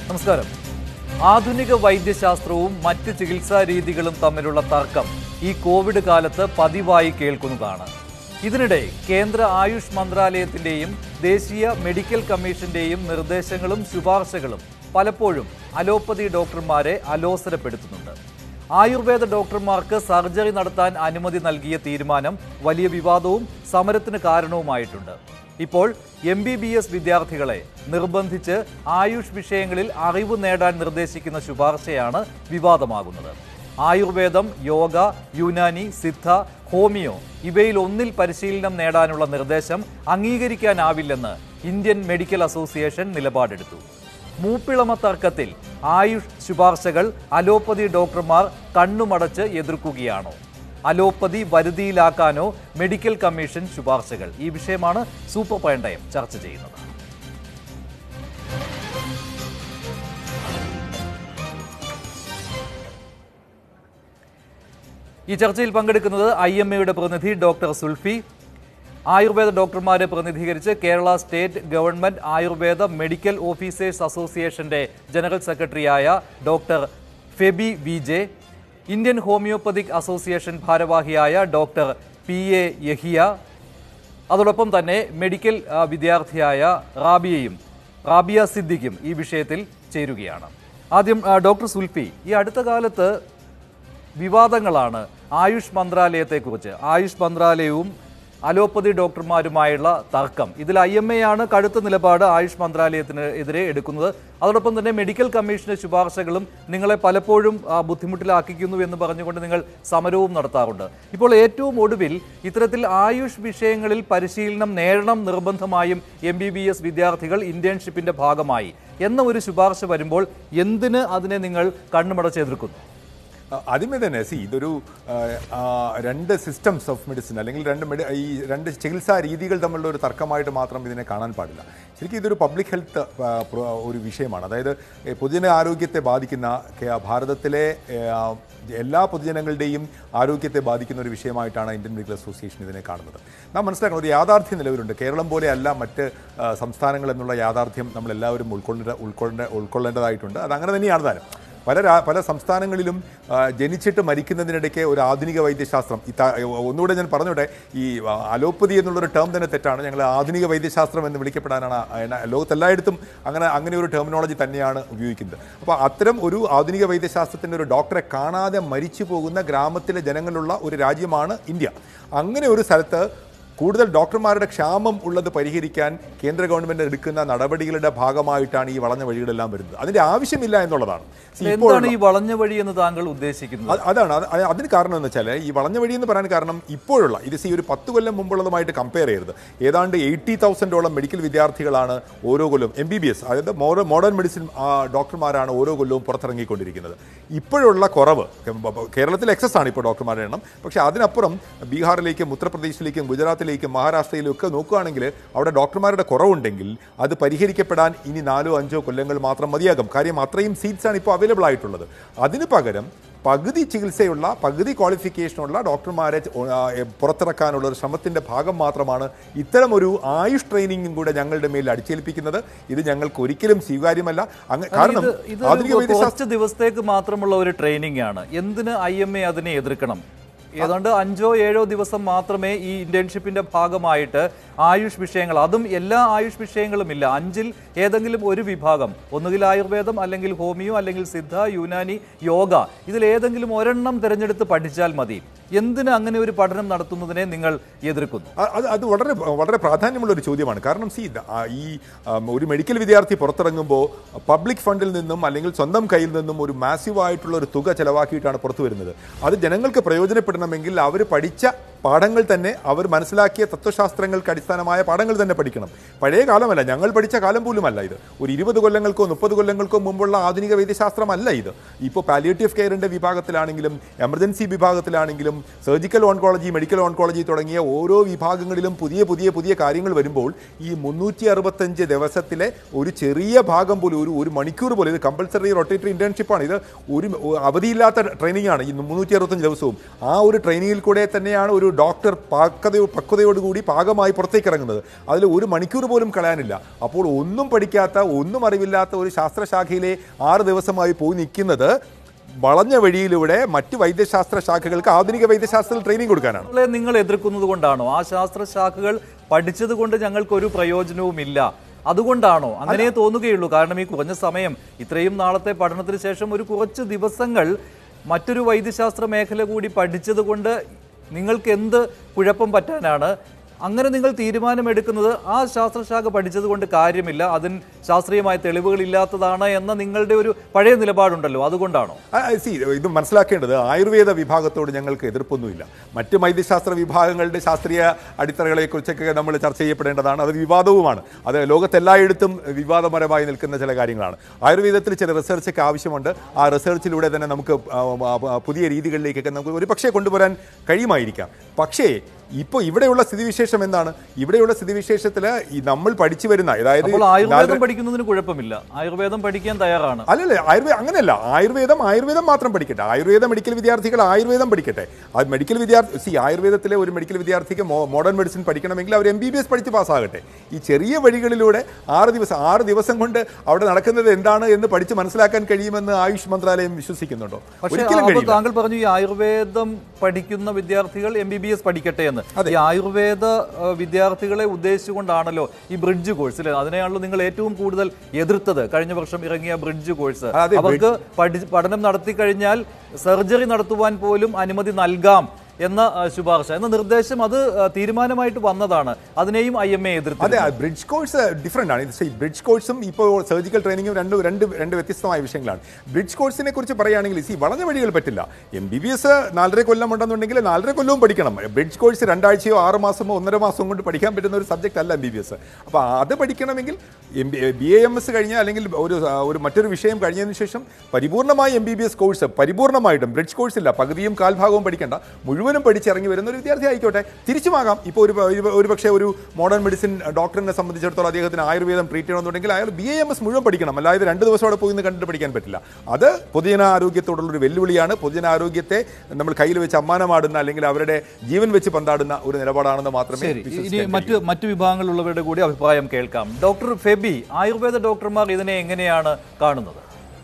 നമസ്കാരം ആധുനിക വൈദ്യശാസ്ത്രവും മറ്റ് ചികിത്സാ രീതികളും തമ്മിലുള്ള തർക്കം ഈ കോവിഡ് കാലത്ത് പതിവായി കേൾക്കുന്നതാണ് ഇതിനിടെ കേന്ദ്ര ആയുഷ് മന്ത്രാലയത്തിന്റെയും ദേശീയ മെഡിക്കൽ കമ്മീഷന്റെയും നിർദ്ദേശങ്ങളും ശുപാർശകളും പലപ്പോഴും അലോപ്പതി ഡോക്ടർമാരെ അലോസരപ്പെടുത്തുന്നുണ്ട് ആയുർവേദ ഡോക്ടർമാർക്ക് സർജറി നടത്താൻ അനുമതി നൽകിയ തീരുമാനം വലിയ വിവാദവും സമരത്തിന് കാരണവുമായിട്ടുണ്ട് ഇപ്പോൾ എം ബി ബി എസ് വിദ്യാർത്ഥികളെ നിർബന്ധിച്ച് ആയുഷ് വിഷയങ്ങളിൽ അറിവ് നേടാൻ നിർദ്ദേശിക്കുന്ന ശുപാർശയാണ് വിവാദമാകുന്നത് ആയുർവേദം യോഗ യുനാനി സിദ്ധ ഹോമിയോ ഇവയിൽ ഒന്നിൽ പരിശീലനം നേടാനുള്ള നിർദ്ദേശം അംഗീകരിക്കാനാവില്ലെന്ന് ഇന്ത്യൻ മെഡിക്കൽ അസോസിയേഷൻ നിലപാടെടുത്തു മൂപ്പിളമ തർക്കത്തിൽ ആയുഷ് ശുപാർശകൾ അലോപ്പതി ഡോക്ടർമാർ കണ്ണുമടച്ച് എതിർക്കുകയാണോ അലോപ്പതി വരുതിയിലാക്കാനോ മെഡിക്കൽ കമ്മീഷൻ ശുപാർശകൾ ഈ വിഷയമാണ് സൂപ്പർ പ്രൈം ടൈം ചർച്ച ചെയ്യുന്നത് ഈ ചർച്ചയിൽ പങ്കെടുക്കുന്നത് ഐ എം എയുടെ പ്രതിനിധി ഡോക്ടർ സുൽഫി ആയുർവേദ ഡോക്ടർമാരെ പ്രതിനിധീകരിച്ച് Kerala state government Ayurveda medical officers അസോസിയേഷന്റെ ജനറൽ സെക്രട്ടറിയായ doctor Febi V J Indian homeopathic association ഭാരവാഹിയായ ഡോക്ടർ പി എ യഹിയ അതോടൊപ്പം തന്നെ മെഡിക്കൽ ആ, വിദ്യാർത്ഥിയായ റാബിയയും റാബിയ സിദ്ദിഖും ഈ വിഷയത്തിൽ ചേരുകയാണ് ആദ്യം ആ, ഡോക്ടർ സുൽഫി ഈ അടുത്ത കാലത്ത് വിവാദങ്ങളാണ് ആയുഷ് മന്ത്രാലയത്തെക്കുറിച്ച് ആയുഷ് മന്ത്രാലയവും അലോപ്പതി ഡോക്ടർമാരുമായുള്ള തർക്കം ഇതിൽ ഐ എം എ ആണ് കടുത്ത നിലപാട് ആയുഷ് മന്ത്രാലയത്തിന് എതിരെ എടുക്കുന്നത് അതോടൊപ്പം തന്നെ മെഡിക്കൽ കമ്മീഷന്റെ ശുപാർശകളും നിങ്ങളെ പലപ്പോഴും ആ, ബുദ്ധിമുട്ടിലാക്കിക്കുന്നു എന്ന് പറഞ്ഞുകൊണ്ട് നിങ്ങൾ സമരവും നടത്താറുണ്ട് ഇപ്പോൾ ഏറ്റവും ഒടുവിൽ ഇത്തരത്തിൽ ആയുഷ് വിഷയങ്ങളിൽ പരിശീലനം നേടണം നിർബന്ധമായും എം ബി ബി എസ് വിദ്യാർത്ഥികൾ ഇന്റേൺഷിപ്പിന്റെ ഭാഗമായി എന്ന ഒരു ശുപാർശ വരുമ്പോൾ എന്തിന് അതിനെ നിങ്ങൾ കണ്ണുമടച്ച് എതിർക്കുന്നു അ- ആദ്യമേ തന്നെ സി ഇതൊരു ആ, ആ, രണ്ട് സിസ്റ്റംസ് ഓഫ് മെഡിസിൻ അല്ലെങ്കിൽ രണ്ട് മെഡി ഈ രണ്ട് ചികിത്സാ രീതികൾ തമ്മിലുള്ള ഒരു തർക്കമായിട്ട് മാത്രം ഇതിനെ കാണാൻ പാടില്ല ശരിക്കും ഇതൊരു പബ്ലിക് ഹെൽത്ത് ആ, പ്ര- ഒരു വിഷയമാണ് അതായത് ഏ, പൊതുജന ആരോഗ്യത്തെ ബാധിക്കുന്ന കേ- ഭാരതത്തിലെ ഏ, ആ, എല്ലാ പൊതുജനങ്ങളുടെയും ആരോഗ്യത്തെ ബാധിക്കുന്ന ഒരു വിഷയമായിട്ടാണ് ഇന്ത്യൻ മെഡിക്കൽ അസോസിയേഷൻ ഇതിനെ കാണുന്നത് നാം മനസ്സിലാക്കണം ഒരു യാഥാർത്ഥ്യം നിലവിലുണ്ട് കേരളം പോലെയല്ല മറ്റ് ആ, സംസ്ഥാനങ്ങൾ എന്നുള്ള യാഥാർത്ഥ്യം നമ്മൾ എല്ലാവരും ഉൾക്കൊള്ളേണ്ട ഉൾക്കൊള്ളേണ്ട ഉൾക്കൊള്ളേണ്ടതായിട്ടുണ്ട് അത് അങ്ങനെ തന്നെയാണ് താനും പല രാ- പല സംസ്ഥാനങ്ങളിലും ആ, ജനിച്ചിട്ട് മരിക്കുന്നതിനിടയ്ക്ക് ഒരു ആധുനിക വൈദ്യശാസ്ത്രം ഈ ത- ഒന്നുകൂടെ ഞാൻ പറഞ്ഞോട്ടെ ഈ ആ, അലോപ്പതി എന്നുള്ളൊരു ടേം തന്നെ തെറ്റാണ് ഞങ്ങൾ ആധുനിക വൈദ്യശാസ്ത്രം എന്ന് വിളിക്കപ്പെടാനാണ് ആ, എന്ന- ലോകത്തെല്ലായിടത്തും അങ്ങനെ അങ്ങനെ ഒരു ടെർമിനോളജി തന്നെയാണ് ഉപയോഗിക്കുന്നത് അപ്പോൾ അത്തരം ഒരു ആധുനിക വൈദ്യശാസ്ത്രത്തിൻ്റെ ഒരു ഡോക്ടറെ കാണാതെ മരിച്ചു പോകുന്ന ഗ്രാമത്തിലെ ജനങ്ങളുള്ള ഒരു രാജ്യമാണ് ഇന്ത്യ അങ്ങനെ ഒരു സ്ഥലത്ത് കൂടുതൽ ഡോക്ടർമാരുടെ ക്ഷാമം ഉള്ളത് പരിഹരിക്കാൻ കേന്ദ്ര ഗവൺമെന്റ് എടുക്കുന്ന നടപടികളുടെ ഭാഗമായിട്ടാണ് ഈ വളഞ്ഞ വഴികളെല്ലാം വരുന്നത് അതിന്റെ ആവശ്യമില്ല എന്നുള്ളതാണ് See, ഇപ്പോൾ എന്താണ് ഈ വളഞ്ഞ വഴി എന്ന് താങ്കൾ ഉദ്ദേശിക്കുന്നത് അത് അതാണ് അത് അത് അതിന് കാരണം എന്ന് വെച്ചാൽ ഈ വളഞ്ഞ വഴി എന്ന് പറയാൻ കാരണം ഇപ്പോഴുള്ള ഇത് ഈ ഒരു പത്ത് കൊല്ലം മുമ്പുള്ളതുമായിട്ട് കമ്പയർ ചെയ്യരുത് ഏതാണ്ട് എയ്റ്റി തൗസൻഡോളം മെഡിക്കൽ വിദ്യാർത്ഥികളാണ് ഓരോ കൊല്ലവും എം ബി ബി എസ് അതായത് മോഡേൺ മോഡേൺ മെഡിസിൻ ഡോക്ടർമാരാണ് ഓരോ കൊല്ലവും പുറത്തിറങ്ങിക്കൊണ്ടിരിക്കുന്നത് ഇപ്പോഴുള്ള കുറവ് കേരളത്തിൽ എക്സസ് ആണ് ഇപ്പോൾ ഡോക്ടർമാരുടെ എണ്ണം പക്ഷേ അതിനപ്പുറം ബീഹാറിലേക്കും ഉത്തർപ്രദേശിലേക്കും ഗുജറാത്തിലേക്കും മഹാരാഷ്ട്രയിലും ഒക്കെ നോക്കുകയാണെങ്കിൽ അവിടെ ഡോക്ടർമാരുടെ കുറവുണ്ടെങ്കിൽ അത് പരിഹരിക്കപ്പെടാൻ ഇനി നാലോ അഞ്ചോ കൊല്ലങ്ങൾ മാത്രം മതിയാകും കാര്യം അത്രയും സീറ്റ്സ് ആണ് ഇപ്പോൾ അവൈലബിൾ ആയിട്ടുള്ളത് അതിന് പകരം പകുതി ചികിത്സയുള്ള പകുതി ക്വാളിഫിക്കേഷനുള്ള ഡോക്ടർമാരെ ആ, എ, പുറത്തിറക്കാനുള്ള ഒരു ശ്രമത്തിന്റെ ഭാഗം മാത്രമാണ് ഇത്തരം ഒരു ആയുഷ് ട്രെയിനിങ്ങും കൂടെ ഞങ്ങളുടെ മേൽ അടിച്ചേൽപ്പിക്കുന്നത് ഇത് ഞങ്ങൾക്ക് ഒരിക്കലും സ്വീകാര്യമല്ല അങ്ങ് കാരണം ഇത് ഇത് ആധുനിക വൈദ്യശാസ്ത്ര കുറച്ച് ദിവസത്തേക്ക് മാത്രമുള്ള ഒരു ട്രെയിനിങ് ആണ് എന്തിന് ഐ എം എ അതിനെ എതിർക്കണം ഏതാണ്ട് അഞ്ചോ ഏഴോ ദിവസം മാത്രമേ ഈ ഇന്റേൺഷിപ്പിന്റെ ഭാഗമായിട്ട് ആയുഷ് വിഷയങ്ങൾ അതും എല്ലാ ആയുഷ് വിഷയങ്ങളും ഇല്ല അഞ്ചിൽ ഏതെങ്കിലും ഒരു വിഭാഗം ഒന്നുകിൽ ആയുർവേദം അല്ലെങ്കിൽ ഹോമിയോ അല്ലെങ്കിൽ സിദ്ധ യുനാനി യോഗ ഇതിൽ ഏതെങ്കിലും ഒരെണ്ണം തിരഞ്ഞെടുത്ത് പഠിച്ചാൽ മതി എന്തിന് അങ്ങനെ ഒരു പഠനം നടത്തുന്നതിനെ നിങ്ങൾ എതിർക്കുന്നു അ- അത് അത് വളരെ വളരെ പ്രാധാന്യമുള്ള ഒരു ചോദ്യമാണ് കാരണം സി ഈ ആം, ഒരു മെഡിക്കൽ വിദ്യാർത്ഥി പുറത്തിറങ്ങുമ്പോൾ പബ്ലിക് ഫണ്ടിൽ നിന്നും അല്ലെങ്കിൽ സ്വന്തം കയ്യിൽ നിന്നും ഒരു മാസീവ് ആയിട്ടുള്ള ഒരു തുക ചെലവാക്കിയിട്ടാണ് പുറത്തു വരുന്നത് അത് ജനങ്ങൾക്ക് പ്രയോജനപ്പെടണമെങ്കിൽ അവർ പഠിച്ച പാഠങ്ങൾ തന്നെ അവർ മനസ്സിലാക്കിയ തത്വശാസ്ത്രങ്ങൾക്ക് അടിസ്ഥാനമായ പാഠങ്ങൾ തന്നെ പഠിക്കണം പഴയ കാലമല്ല ഞങ്ങൾ പഠിച്ച കാലം പോലുമല്ല ഇത് ഒരു ഇരുപത് കൊല്ലങ്ങൾക്കോ മുപ്പത് കൊല്ലങ്ങൾക്കോ മുമ്പുള്ള ആധുനിക വൈദ്യശാസ്ത്രമല്ല ഇത് ഇപ്പോൾ പാലിയേറ്റീവ് കെയറിൻ്റെ വിഭാഗത്തിലാണെങ്കിലും എമർജൻസി വിഭാഗത്തിലാണെങ്കിലും സർജിക്കൽ ഓൺകോളജി മെഡിക്കൽ ഓൺകോളജി തുടങ്ങിയ ഓരോ വിഭാഗങ്ങളിലും പുതിയ പുതിയ പുതിയ കാര്യങ്ങൾ വരുമ്പോൾ ഈ മുന്നൂറ്റി അറുപത്തഞ്ച് ദിവസത്തിലെ ഒരു ചെറിയ ഭാഗം പോലും ഒരു ഒരു മണിക്കൂർ പോലും ഇത് കമ്പൽസറി റൊട്ടേറ്ററി ഇന്റേൺഷിപ്പാണ് ഇത് ഒരു അവധിയില്ലാത്ത ട്രെയിനിങ് ആണ് ഈ മുന്നൂറ്റി അറുപത്തഞ്ച് ദിവസവും ആ ഒരു ട്രെയിനിങ്ങിൽ കൂടെ തന്നെയാണ് ഒരു ഡോക്ടർ പാകത പക്വതയോടുകൂടി പാകമായി പുറത്തേക്ക് പുറത്തേക്ക് ഇറങ്ങുന്നത് അതിൽ ഒരു മണിക്കൂർ പോലും കളയാനില്ല അപ്പോൾ ഒന്നും പഠിക്കാത്ത ഒന്നും അറിവില്ലാത്ത ഒരു ശാസ്ത്രശാഖയിലെ ആറ് ദിവസമായി പോയി നിൽക്കുന്നത് വളഞ്ഞ വഴിയിലൂടെ മറ്റ് വൈദ്യശാസ്ത്ര ശാഖകൾക്ക് ആധുനിക വൈദ്യശാസ്ത്രത്തിൽ ട്രെയിനിങ് കൊടുക്കാനാണ് ളെ നിങ്ങൾ എതിർക്കുന്നത് കൊണ്ടാണോ ആ ശാസ്ത്രശാഖകൾ പഠിച്ചത് കൊണ്ട് ഞങ്ങൾക്ക് ഒരു പ്രയോജനവുമില്ല അതുകൊണ്ടാണോ അങ്ങനെ തോന്നുകയുള്ളൂ കാരണം ഈ കുറഞ്ഞ സമയം ഇത്രയും നാളത്തെ പഠനത്തിന് ശേഷം ഒരു കുറച്ച് ദിവസങ്ങൾ മറ്റൊരു വൈദ്യശാസ്ത്ര മേഖല കൂടി പഠിച്ചത് കൊണ്ട് നിങ്ങൾക്ക് എന്ത് കുഴപ്പം പറ്റാനാണ് അങ്ങനെ നിങ്ങൾ തീരുമാനമെടുക്കുന്നത് ആ ശാസ്ത്രശാഖ പഠിച്ചത് കൊണ്ട് കാര്യമില്ല അതിന് ശാസ്ത്രീയമായ തെളിവുകളില്ലാത്തതാണ് എന്ന നിങ്ങളുടെ ഒരു പഴയ നിലപാടുണ്ടല്ലോ അതുകൊണ്ടാണോ സി ഇത് മനസ്സിലാക്കേണ്ടത് ആയുർവേദ വിഭാഗത്തോട് ഞങ്ങൾക്ക് എതിർപ്പൊന്നുമില്ല മറ്റ് വൈദ്യശാസ്ത്ര വിഭാഗങ്ങളുടെ ശാസ്ത്രീയ അടിത്തറകളെക്കുറിച്ചൊക്കെ നമ്മൾ ചർച്ച ചെയ്യപ്പെടേണ്ടതാണ് അത് വിവാദവുമാണ് അത് ലോകത്തെല്ലായിടത്തും വിവാദപരമായി നിൽക്കുന്ന ചില കാര്യങ്ങളാണ് ആയുർവേദത്തിൽ ചില റിസർച്ചൊക്കെ ആവശ്യമുണ്ട് ആ റിസർച്ചിലൂടെ തന്നെ നമുക്ക് ആ, ആ, ആ, പുതിയ രീതികളിലേക്കൊക്കെ നമുക്ക് ഒരു പക്ഷേ കൊണ്ടുവരാൻ കഴിയുമായിരിക്കാം പക്ഷേ ഇപ്പോൾ ഇവിടെയുള്ള സ്ഥിതിവിശേഷം എന്താണ് ഇവിടെയുള്ള സ്ഥിതിവിശേഷത്തിൽ ഈ നമ്മൾ പഠിച്ചു വരുന്ന അതായത് അപ്പോൾ ആയുർവേദം നാല്- പഠിക്കുന്നതിന് കുഴപ്പമില്ല ആയുർവേദം പഠിക്കാൻ തയ്യാറാണ് അല്ലല്ല ആയുർവേദം അങ്ങനെയല്ല ആയുർവേദം ആയുർവേദം മാത്രം പഠിക്കട്ടെ ആയുർവേദ മെഡിക്കൽ വിദ്യാർത്ഥികൾ ആയുർവേദം പഠിക്കട്ടെ അത് മെഡിക്കൽ വിദ്യാർത്ഥി സി ആയുർവേദത്തിലെ ഒരു മെഡിക്കൽ വിദ്യാർത്ഥിക്ക് മോ- മോഡേൺ മെഡിസിൻ പഠിക്കണമെങ്കിൽ അവർ എം ബി ബി എസ് പഠിച്ച് പാസ്സാകട്ടെ ഈ ചെറിയ വഴികളിലൂടെ ആറ് ദിവസം ആറ് ദിവസം കൊണ്ട് അവിടെ നടക്കുന്നത് എന്താണ് എന്ന് പഠിച്ച് മനസ്സിലാക്കാൻ കഴിയുമെന്ന് ആയുഷ് മന്ത്രാലയം വിശ്വസിക്കുന്നുണ്ടോ പക്ഷേ ഒരിക്കലും അപ്പോൾ കഴിയില്ല താങ്കൾ പറഞ്ഞു ഈ ആയുർവേദം പഠിക്കുന്ന വിദ്യാർത്ഥികൾ എം ബി ബി എസ് പഠിക്കട്ടെ എന്ന് ഈ ആയുർവേദ ആ, വിദ്യാർത്ഥികളെ ഉദ്ദേശിച്ചുകൊണ്ടാണല്ലോ ഈ ബ്രിഡ്ജ് കോഴ്സ് അല്ലെ അതിനെയാണല്ലോ നിങ്ങൾ ഏറ്റവും കൂടുതൽ എതിർത്തത് കഴിഞ്ഞ വർഷം ഇറങ്ങിയ ബ്രിഡ്ജ് കോഴ്സ് അതെ, അവർക്ക് പഠി പഠനം നടത്തി കഴിഞ്ഞാൽ സർജറി നടത്തുവാൻ പോലും അനുമതി നൽകാം എന്ന ആ, ശുപാർശ എന്ന നിർദ്ദേശം അത് ആ, തീരുമാനമായിട്ട് വന്നതാണ് അതിനെയും ഐ എം എ എതിർത്തത് അതെ ബ്രിഡ്ജ് കോഴ്സ് ഡിഫറെൻ്റ് ആണ് ഇത് ബ്രിഡ്ജ് കോഴ്സും ഇപ്പോൾ സർജിക്കൽ ട്രെയിനിങ്ങും രണ്ട് രണ്ട് രണ്ട് വ്യത്യസ്തമായ വിഷയങ്ങളാണ് ബ്രിഡ്ജ് കോഴ്സിനെ കുറിച്ച് പറയുകയാണെങ്കിൽ സി വളഞ്ഞ വഴികൾ പറ്റില്ല എം ബി ബി എസ് നാലര കൊല്ലം ഉണ്ടെന്നുണ്ടെങ്കിൽ നാലര കൊല്ലവും പഠിക്കണം ബ്രിഡ്ജ് കോഴ്സ് രണ്ടാഴ്ചയോ ആറ് മാസമോ ഒന്നര മാസമോ കൊണ്ട് പഠിക്കാൻ പറ്റുന്ന ഒരു സബ്ജക്റ്റ് അല്ല എം ബി ബി എസ് അപ്പോൾ അത് പഠിക്കണമെങ്കിൽ M B B A M S കഴിഞ്ഞ അല്ലെങ്കിൽ ഒരു ആ, ഒരു മറ്റൊരു വിഷയം കഴിഞ്ഞതിന് ശേഷം പരിപൂർണമായി M B B S course പരിപൂർണമായിട്ടും ബ്രിഡ്ജ് കോഴ്സ് ഇല്ല പകുതിയും കാൽഭാഗവും പഠിക്കേണ്ട മുഴുവനും പഠിച്ചിറങ്ങി വരുന്ന ഒരു വിദ്യാർത്ഥി ആയിക്കോട്ടെ തിരിച്ചുമാകാം ഇപ്പോൾ ഒരു ഒരു- ഒരു പക്ഷേ ഒരു മോഡേൺ മെഡിസിൻ ഡോക്ടറിനെ സംബന്ധിച്ചിടത്തോളം അദ്ദേഹത്തിന് ആയുർവേദം ട്രീറ്റ് ചെയ്യണമെന്നുണ്ടെങ്കിൽ അയാൾ ബി എ എം എസ് മുഴുവൻ പഠിക്കണം അല്ലാതെ രണ്ട് ദിവസം അവിടെ പോയി നിന്ന് കണ്ടിട്ട് പഠിക്കാൻ പറ്റില്ല അത് പൊതുജനാരോഗ്യത്തോടുള്ള ഒരു വെല്ലുവിളിയാണ് പൊതുജനാരോഗ്യത്തെ നമ്മൾ കയ്യിൽ വെച്ച് അമ്മാനമാടുന്ന അല്ലെങ്കിൽ അവരുടെ ജീവൻ വെച്ച് പന്താടുന്ന ഒരു നിലപാടാണെന്ന് മാത്രമേ ശരി ഇനി വിശ്വസിക്കാൻ മറ്റ് മറ്റു വിഭാഗങ്ങളിലുള്ളവരുടെ കൂടി അഭിപ്രായം കേൾക്കാം ഡോക്ടർ ഫെബി ആയുർവേദ ഡോക്ടർമാർ ഇതിനെ എങ്ങനെയാണ് കാണുന്നത്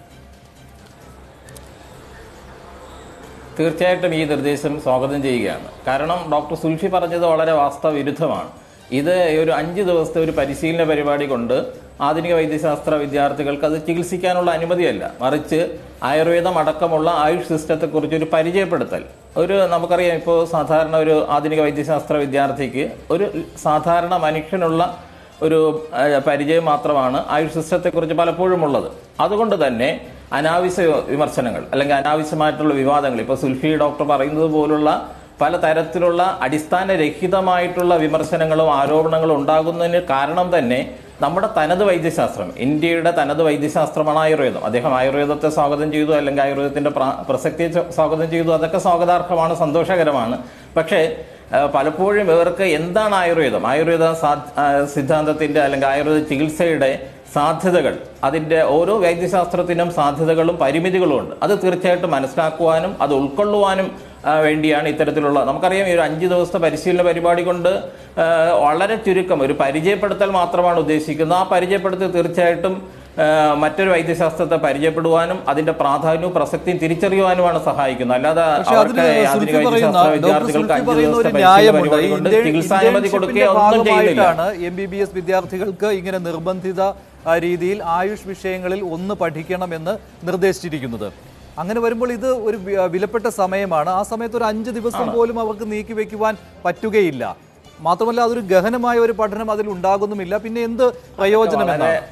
തീർച്ചയായിട്ടും ഈ നിർദ്ദേശം സ്വാഗതം ചെയ്യുകയാണ് കാരണം ഡോക്ടർ സുൽഫി പറഞ്ഞത് വളരെ വാസ്തവ വിരുദ്ധമാണ് ഇത് ഒരു അഞ്ച് ദിവസത്തെ ഒരു പരിശീലന പരിപാടി കൊണ്ട് ആധുനിക വൈദ്യശാസ്ത്ര വിദ്യാർത്ഥികൾക്ക് അത് ചികിത്സിക്കാനുള്ള അനുമതിയല്ല മറിച്ച് ആയുർവേദം അടക്കമുള്ള ആയുഷ് സിസ്റ്റത്തെക്കുറിച്ച് ഒരു പരിചയപ്പെടുത്തൽ ഒരു നമുക്കറിയാം ഇപ്പോൾ സാധാരണ ഒരു ആധുനിക വൈദ്യശാസ്ത്ര വിദ്യാർത്ഥിക്ക് ഒരു സാധാരണ മനുഷ്യനുള്ള ഒരു ആ, പരിചയം മാത്രമാണ് ആയുഷ് സിസ്റ്റത്തെക്കുറിച്ച് പലപ്പോഴും ഉള്ളത് അതുകൊണ്ട് തന്നെ അനാവശ്യ വിമർശനങ്ങൾ അല്ലെങ്കിൽ അനാവശ്യമായിട്ടുള്ള വിവാദങ്ങൾ ഇപ്പോൾ സുൽഫി ഡോക്ടർ പറയുന്നത് പോലുള്ള പല തരത്തിലുള്ള അടിസ്ഥാനരഹിതമായിട്ടുള്ള വിമർശനങ്ങളും ആരോപണങ്ങളും ഉണ്ടാകുന്നതിന് കാരണം തന്നെ നമ്മുടെ തനത് വൈദ്യശാസ്ത്രം ഇന്ത്യയുടെ തനത് വൈദ്യശാസ്ത്രമാണ് ആയുർവേദം അദ്ദേഹം ആയുർവേദത്തെ സ്വാഗതം ചെയ്തു അല്ലെങ്കിൽ ആയുർവേദത്തിന്റെ പ്ര- പ്രസക്തിയെ ച- സ്വാഗതം ചെയ്തു അതൊക്കെ സ്വാഗതാർഹമാണ് സന്തോഷകരമാണ് പക്ഷേ ആ, പലപ്പോഴും ഇവർക്ക് എന്താണ് ആയുർവേദം ആയുർവേദ സാ- ആ, സിദ്ധാന്തത്തിന്റെ അല്ലെങ്കിൽ ആയുർവേദ ചികിത്സയുടെ സാധ്യതകൾ അതിന്റെ ഓരോ വൈദ്യശാസ്ത്രത്തിനും സാധ്യതകളും പരിമിതികളും ഉണ്ട് അത് തീർച്ചയായിട്ടും മനസ്സിലാക്കുവാനും അത് ഉൾക്കൊള്ളുവാനും ആ, വേണ്ടിയാണ് ഇത്തരത്തിലുള്ള നമുക്കറിയാം ഈ ഒരു അഞ്ച് ദിവസത്തെ പരിശീലന പരിപാടി കൊണ്ട് ആ, വളരെ ചുരുക്കം ഒരു പരിചയപ്പെടുത്തൽ മാത്രമാണ് ഉദ്ദേശിക്കുന്നത് ആ പരിചയപ്പെടുത്തൽ തീർച്ചയായിട്ടും ആ, മറ്റൊരു വൈദ്യശാസ്ത്രത്തെ പരിചയപ്പെടുവാനും അതിന്റെ പ്രാധാന്യവും പ്രസക്തിയും തിരിച്ചറിയുവാനുമാണ് സഹായിക്കുന്നത് അല്ലാതെ പക്ഷേ അതിന് അവർക്ക് ആധുനിക സുൽഫി പറയുന്ന വൈദ്യശാസ്ത്ര ഡോക്ടർ വിദ്യാർത്ഥികൾക്ക് സുൽഫി അഞ്ച് പറയുന്ന ഒരു ദിവസത്തെ ന്യായമുണ്ട് പരിശീലന പരിപാടി കൊണ്ട് ഇന്ത്യൻ ചികിത്സാനുമതി കൊടുക്കുകയോ ഒന്നും ചെയ്യുന്നില്ല ഭാഗമായിട്ടാണ് എം ബി ബി എസ് വിദ്യാർത്ഥികൾക്ക് ഇങ്ങനെ നിർബന്ധിത ആ, രീതിയിൽ ആയുഷ് വിഷയങ്ങളിൽ ഒന്ന് പഠിക്കണമെന്ന് നിർദ്ദേശിച്ചിരിക്കുന്നത് അങ്ങനെ വരുമ്പോൾ ഇത് ഒരു വി- വിലപ്പെട്ട സമയമാണ് ആ സമയത്ത് ഒരു അഞ്ച് ദിവസം പോലും അവർക്ക് നീക്കി വെക്കുവാൻ പറ്റുകയില്ല മാത്രമല്ല അതൊരു ഗഹനമായ ഒരു പഠനം അതിൽ ഉണ്ടാകുന്നുമില്ല പിന്നെ എന്ത് പ്രയോജനം എന്നാണ് വളരെ-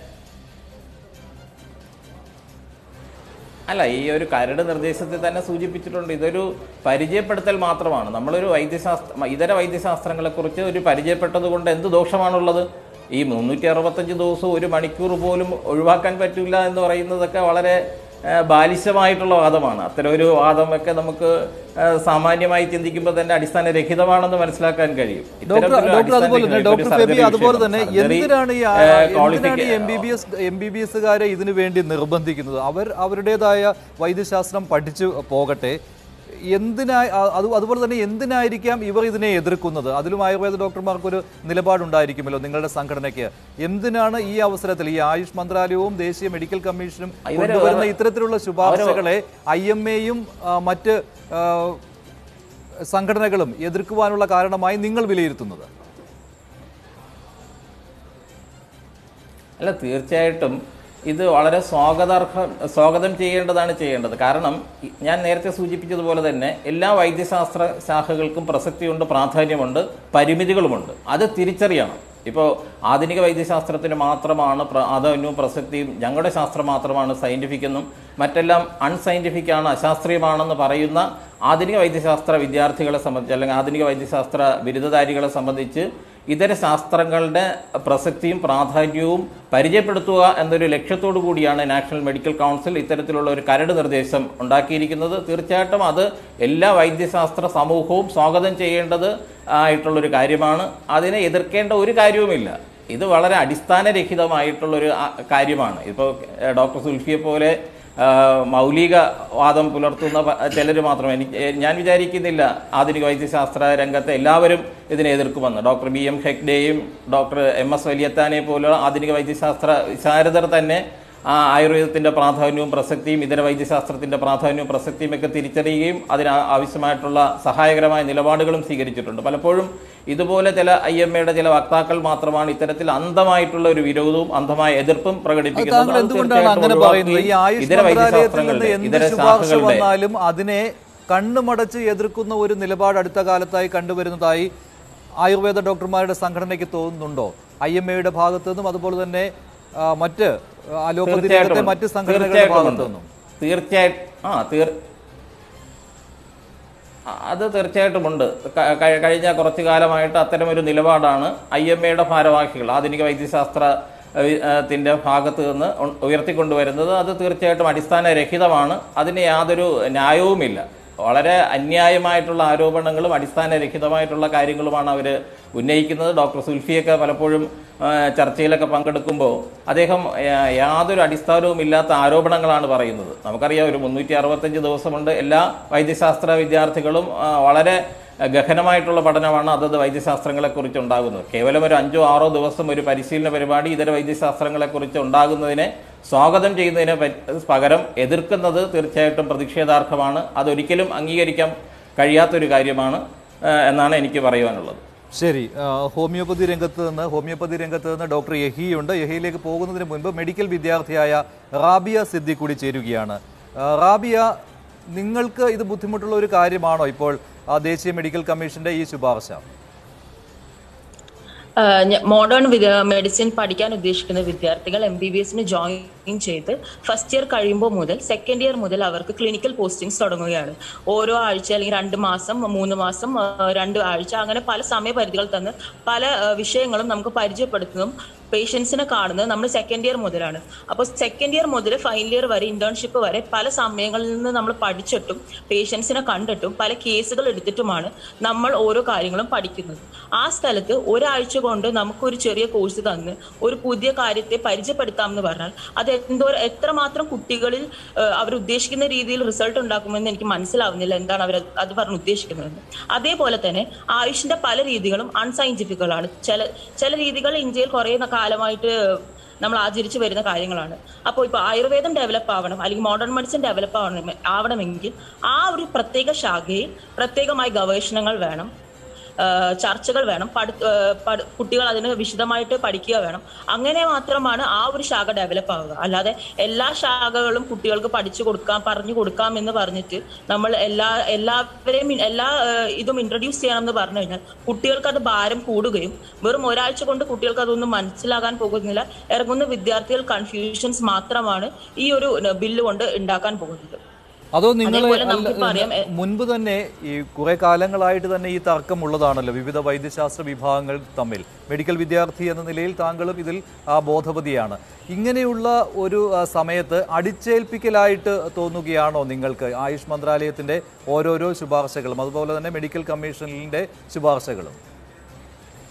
അല്ല ഈ ഒരു കരട് നിർദ്ദേശത്തിൽ തന്നെ സൂചിപ്പിച്ചിട്ടുണ്ട് ഇതൊരു പരിചയപ്പെടുത്തൽ മാത്രമാണ് നമ്മളൊരു വൈദ്യശാസ്ത്ര ഇതര വൈദ്യശാസ്ത്രങ്ങളെ കുറിച്ച് ഒരു പരിചയപ്പെട്ടത് കൊണ്ട് എന്ത് ദോഷമാണുള്ളത് ഈ മുന്നൂറ്റി അറുപത്തഞ്ച് ദിവസവും ഒരു മണിക്കൂർ പോലും ഒഴിവാക്കാൻ പറ്റില്ല എന്ന് പറയുന്നതൊക്കെ വളരെ ആ, ബാലിശമായിട്ടുള്ള വാദമാണ് അത്തരം ഒരു വാദമൊക്കെ നമുക്ക് ആ, സാമാന്യമായി ചിന്തിക്കുമ്പോൾ തന്നെ അടിസ്ഥാനരഹിതമാണെന്ന് മനസ്സിലാക്കാൻ കഴിയും ഡോക്ടർ ഇത്തരത്തിലൊരു ഡോക്ടർ അതുപോലെ തന്നെ അടിസ്ഥാനരഹിത ഒരു ഡോക്ടർ ഫെബി സർജറി അതുപോലെ വിഷയം. തന്നെ സർജറി, എന്തിനാണ് ഈ ആ- ഏഹ്, എന്തിനാണ് ഈ qualifica- M B B S M B B എസുകാരെ ഇതിനു വേണ്ടി നിർബന്ധിക്കുന്നത് അവർ അവരുടേതായ വൈദ്യശാസ്ത്രം പഠിച്ചു പോകട്ടെ എന്തിനായി അ- അത് അതുപോലെ തന്നെ എന്തിനായിരിക്കാം ഇവർ ഇതിനെ എതിർക്കുന്നത് അതിലും ആയുർവേദ ഡോക്ടർമാർക്കൊരു നിലപാടുണ്ടായിരിക്കുമല്ലോ നിങ്ങളുടെ സംഘടനയ്ക്ക് എന്തിനാണ് ഈ അവസരത്തിൽ ഈ ആയുഷ് മന്ത്രാലയവും ദേശീയ മെഡിക്കൽ കമ്മീഷനും ഇവര് കൊണ്ടുവരുന്ന അവര് ഇത്തരത്തിലുള്ള ശുപാർശകളെ ഐ എം എയും മറ്റ് ആ, സംഘടനകളും എതിർക്കുവാനുള്ള കാരണമായി നിങ്ങൾ വിലയിരുത്തുന്നത് അല്ല തീർച്ചയായിട്ടും ഇത് വളരെ സ്വാഗതാർഹം സ്വാഗതം ചെയ്യേണ്ടതാണ് ചെയ്യേണ്ടത് കാരണം ഇ- ഞാൻ നേരത്തെ സൂചിപ്പിച്ചതുപോലെ തന്നെ എല്ലാ വൈദ്യശാസ്ത്ര ശാഖകൾക്കും പ്രസക്തിയുണ്ട് പ്രാധാന്യമുണ്ട് പരിമിതികളുമുണ്ട് അത് തിരിച്ചറിയണം ഇപ്പോൾ ആധുനിക വൈദ്യശാസ്ത്രത്തിന് മാത്രമാണ് പ്രാധാന്യവും പ്രസക്തിയും ഞങ്ങളുടെ ശാസ്ത്രം മാത്രമാണ് സയൻറ്റിഫിക് എന്നും മറ്റെല്ലാം അൺസയൻറ്റിഫിക് ആണ് അശാസ്ത്രീയമാണെന്ന് പറയുന്ന ആധുനിക വൈദ്യശാസ്ത്ര വിദ്യാർത്ഥികളെ സംബന്ധിച്ച് അല്ലെങ്കിൽ ആധുനിക വൈദ്യശാസ്ത്ര ബിരുദധാരികളെ സംബന്ധിച്ച് ഇതര ശാസ്ത്രങ്ങളുടെ പ്രസക്തിയും പ്രാധാന്യവും പരിചയപ്പെടുത്തുക എന്നൊരു ലക്ഷ്യത്തോടു കൂടിയാണ് നാഷണൽ മെഡിക്കൽ കൗൺസിൽ ഇത്തരത്തിലുള്ള ഒരു കരട് നിർദ്ദേശം ഉണ്ടാക്കിയിരിക്കുന്നത് തീർച്ചയായിട്ടും അത് എല്ലാ വൈദ്യശാസ്ത്ര സമൂഹവും സ്വാഗതം ചെയ്യേണ്ടത് ആയിട്ടുള്ളൊരു കാര്യമാണ് അതിനെ എതിർക്കേണ്ട ഒരു കാര്യവുമില്ല ഇത് വളരെ അടിസ്ഥാനരഹിതമായിട്ടുള്ളൊരു ആ, കാര്യമാണ് ഇപ്പോൾ ഡോക്ടർ സുൽഫിയെ പോലെ ആ, മൗലികവാദം പുലർത്തുന്ന ചിലർ മാത്രം എനിക്ക് ഏ, ഞാൻ വിചാരിക്കുന്നില്ല ആധുനിക വൈദ്യശാസ്ത്ര രംഗത്തെ എല്ലാവരും ഇതിനെ എതിർക്കുമെന്ന് ഡോക്ടർ ബി എം ഹെഗ്ഡെയും ഡോക്ടർ എം എസ് വലിയത്താനെ പോലുള്ള ആധുനിക വൈദ്യശാസ്ത്ര വിശാരദർ തന്നെ ആ ആയുർവേദത്തിന്റെ പ്രാധാന്യവും പ്രസക്തിയും ഇതര വൈദ്യശാസ്ത്രത്തിന്റെ പ്രാധാന്യവും പ്രസക്തിയും ഒക്കെ തിരിച്ചറിയുകയും അതിന് ആ- ആവശ്യമായിട്ടുള്ള സഹായകരമായ നിലപാടുകളും സ്വീകരിച്ചിട്ടുണ്ട് പലപ്പോഴും ഇതുപോലെ ചില ഐ എം എയുടെ ചില വക്താക്കൾ മാത്രമാണ് ഇത്തരത്തിൽ അന്ധമായിട്ടുള്ള ഒരു വിരോധവും അന്ധമായ എതിർപ്പും പ്രകടിപ്പിക്കുന്നത് താങ്കൾ അത് എന്തുകൊണ്ടാണ് തീർച്ചയായിട്ടും അങ്ങനെ പറയുന്നത് ഈ ഒഴിവാക്കി ആയുഷ് ഇതര മന്ത്രാലയത്തിൽ നിന്ന് വൈദ്യശാസ്ത്രങ്ങളുടെ എന്ത് ഇതര ശുപാർശ ശാഖകളുടെ വന്നാലും അതിനെ കണ്ണുമടച്ച് എതിർക്കുന്ന ഒരു നിലപാട് അടുത്ത കാലത്തായി കണ്ടുവരുന്നതായി ആയുർവേദ ഡോക്ടർമാരുടെ സംഘടനയ്ക്ക് തോന്നുന്നുണ്ടോ ഐ എം എയുടെ ഭാഗത്തു നിന്നും അതുപോലെ തന്നെ ആ, മറ്റ് അലോപ്പതി തീർച്ചയായിട്ടും രംഗത്തെ ഉണ്ട്. മറ്റ് സംഘടനകളുടെ തീർച്ചയായിട്ടും ഭാഗത്തു ഉണ്ട്. നിന്നും തീർച്ചയായിട്ടും ആ തീർ ആ, അത് തീർച്ചയായിട്ടും ഉണ്ട് ക- ക- കഴിഞ്ഞ കുറച്ചു കാലമായിട്ട് അത്തരമൊരു നിലപാടാണ് ഐ എം എയുടെ ഭാരവാഹികൾ ആധുനിക വൈദ്യശാസ്ത്ര ഏഹ്, ഏഹ്, ത്തിന്റെ ഭാഗത്ത് നിന്ന് ഉ- ഉയർത്തിക്കൊണ്ടുവരുന്നത് അത് തീർച്ചയായിട്ടും അടിസ്ഥാനരഹിതമാണ് അതിന് യാതൊരു ന്യായവുമില്ല വളരെ അന്യായമായിട്ടുള്ള ആരോപണങ്ങളും അടിസ്ഥാനരഹിതമായിട്ടുള്ള കാര്യങ്ങളുമാണ് അവർ ഉന്നയിക്കുന്നത് ഡോക്ടർ സുൽഫിയൊക്കെ പലപ്പോഴും ആ, ചർച്ചയിലൊക്കെ പങ്കെടുക്കുമ്പോൾ അദ്ദേഹം ആ, യാതൊരു അടിസ്ഥാനവും ഇല്ലാത്ത ആരോപണങ്ങളാണ് പറയുന്നത് നമുക്കറിയാം ഒരു മുന്നൂറ്റി അറുപത്തഞ്ച് ദിവസമുണ്ട് എല്ലാ വൈദ്യശാസ്ത്ര വിദ്യാർത്ഥികളും ആ, വളരെ ഗഹനമായിട്ടുള്ള പഠനമാണ് അതത് വൈദ്യശാസ്ത്രങ്ങളെക്കുറിച്ച് ഉണ്ടാകുന്നത് കേവലം ഒരു അഞ്ചോ ആറോ ദിവസം ഒരു പരിശീലന പരിപാടി ഇതര വൈദ്യശാസ്ത്രങ്ങളെക്കുറിച്ച് ഉണ്ടാകുന്നതിനെ സ്വാഗതം ചെയ്യുന്നതിന് പ- പകരം എതിർക്കുന്നത് തീർച്ചയായിട്ടും പ്രതിഷേധാർഹമാണ് അതൊരിക്കലും അംഗീകരിക്കാൻ കഴിയാത്തൊരു കാര്യമാണ് ആ, എന്നാണ് എനിക്ക് പറയുവാനുള്ളത് ശരി ആ, ഹോമിയോപ്പതി രംഗത്ത് നിന്ന് ഹോമിയോപ്പതി രംഗത്ത് നിന്ന് ഡോക്ടർ യഹിയുണ്ട് യഹിയിലേക്ക് പോകുന്നതിന് മുൻപ് മെഡിക്കൽ വിദ്യാർത്ഥിയായ റാബിയ സിദ്ദി കൂടി ചേരുകയാണ് ആ, റാബിയ നിങ്ങൾക്ക് ഇത് ബുദ്ധിമുട്ടുള്ള ഒരു കാര്യമാണോ ഇപ്പോൾ ആ, ദേശീയ മെഡിക്കൽ കമ്മീഷന്റെ ഈ ശുപാർശ മോഡേൺ മെഡിസിൻ പഠിക്കാൻ ഉദ്ദേശിക്കുന്ന വിദ്യാർത്ഥികൾ എം ബി ബി എസിന് ജോയിൻ ചെയ്ത് ഫസ്റ്റ് ഇയർ കഴിയുമ്പോൾ മുതൽ സെക്കൻഡ് ഇയർ മുതൽ അവർക്ക് ക്ലിനിക്കൽ പോസ്റ്റിംഗ്സ് തുടങ്ങുകയാണ് ഓരോ ആഴ്ച അല്ലെങ്കിൽ രണ്ട് മാസം മൂന്ന് മാസം ആ, രണ്ട് ആഴ്ച അങ്ങനെ പല സമയപരിധികൾ തന്ന് പല ആ, വിഷയങ്ങളും നമുക്ക് പരിചയപ്പെടുത്തുന്നതും പേഷ്യൻസിനെ കാണുന്നത് നമ്മൾ സെക്കൻഡ് ഇയർ മുതലാണ് അപ്പോൾ സെക്കൻഡ് ഇയർ മുതൽ ഫൈനൽ ഇയർ വരെ ഇന്റേൺഷിപ്പ് വരെ പല സമയങ്ങളിൽ നിന്ന് നമ്മൾ പഠിച്ചിട്ടും പേഷ്യൻസിനെ കണ്ടിട്ടും പല കേസുകൾ എടുത്തിട്ടുമാണ് നമ്മൾ ഓരോ കാര്യങ്ങളും പഠിക്കുന്നത് ആ സ്ഥലത്ത് ഒരാഴ്ച കൊണ്ട് നമുക്കൊരു ചെറിയ കോഴ്സ് തന്ന് ഒരു പുതിയ കാര്യത്തെ പരിചയപ്പെടുത്താം എന്ന് പറഞ്ഞാൽ അത് എന്തോ എത്രമാത്രം കുട്ടികളിൽ അവർ ഉദ്ദേശിക്കുന്ന രീതിയിൽ റിസൾട്ട് ഉണ്ടാക്കുമെന്ന് എനിക്ക് മനസ്സിലാവുന്നില്ല എന്താണ് അവർ അത് പറഞ്ഞ് ഉദ്ദേശിക്കുന്നത് അതേപോലെ തന്നെ ആയുഷിന്റെ പല രീതികളും അൺസയന്റിഫിക്കുകളാണ് ചില ചില രീതികൾ ഇന്ത്യയിൽ കുറേ കാലമായിട്ട് നമ്മൾ ആചരിച്ചു വരുന്ന കാര്യങ്ങളാണ് അപ്പോൾ ഇപ്പോൾ ആയുർവേദം ഡെവലപ്പ് ആവണം അല്ലെങ്കിൽ മോഡേൺ മെഡിസിൻ ഡെവലപ്പ് ആവണം ആവണമെങ്കിൽ ആ ഒരു പ്രത്യേക ശാഖയിൽ പ്രത്യേകമായി ഗവേഷണങ്ങൾ വേണം ആ, ചർച്ചകൾ വേണം പഠി ആ, പഠി- കുട്ടികൾ അതിന് വിശദമായിട്ട് പഠിക്കുക വേണം അങ്ങനെ മാത്രമാണ് ആ ഒരു ശാഖ ഡെവലപ്പ് ആവുക അല്ലാതെ എല്ലാ ശാഖകളും കുട്ടികൾക്ക് പഠിച്ചു കൊടുക്കാം പറഞ്ഞു കൊടുക്കാം എന്ന് പറഞ്ഞിട്ട് നമ്മൾ എല്ലാ എല്ലാവരെയും ഇ- എല്ലാ ആ, ഇതും ഇൻട്രൊഡ്യൂസ് ചെയ്യണം എന്ന് പറഞ്ഞു കഴിഞ്ഞാൽ കുട്ടികൾക്ക് അത് ഭാരം കൂടുകയും വെറും ഒരാഴ്ച കൊണ്ട് കുട്ടികൾക്ക് അതൊന്നും മനസ്സിലാകാൻ പോകുന്നില്ല ഇറങ്ങുന്ന വിദ്യാർത്ഥികൾ കൺഫ്യൂഷൻസ് മാത്രമാണ് ഈ ഒരു ബില്ല് കൊണ്ട് ഉണ്ടാക്കാൻ പോകുന്നത് അതോ നിങ്ങൾ അതേപോലെ നമുക്ക് പറയാം, എ- മുൻപ് തന്നെ ഈ കുറെ കാലങ്ങളായിട്ട് തന്നെ ഈ തർക്കം ഉള്ളതാണല്ലോ വിവിധ വൈദ്യശാസ്ത്ര വിഭാഗങ്ങൾ തമ്മിൽ മെഡിക്കൽ വിദ്യാർത്ഥി എന്ന നിലയിൽ താങ്കളും ഇതിൽ ആ, ബോധവതിയാണ് ഇങ്ങനെയുള്ള ഒരു ആ, സമയത്ത് അടിച്ചേൽപ്പിക്കലായിട്ട് തോന്നുകയാണോ നിങ്ങൾക്ക് ആയുഷ് മന്ത്രാലയത്തിന്റെ ഓരോരോ ശുപാർശകളും അതുപോലെ തന്നെ മെഡിക്കൽ കമ്മീഷനിന്റെ ശുപാർശകളും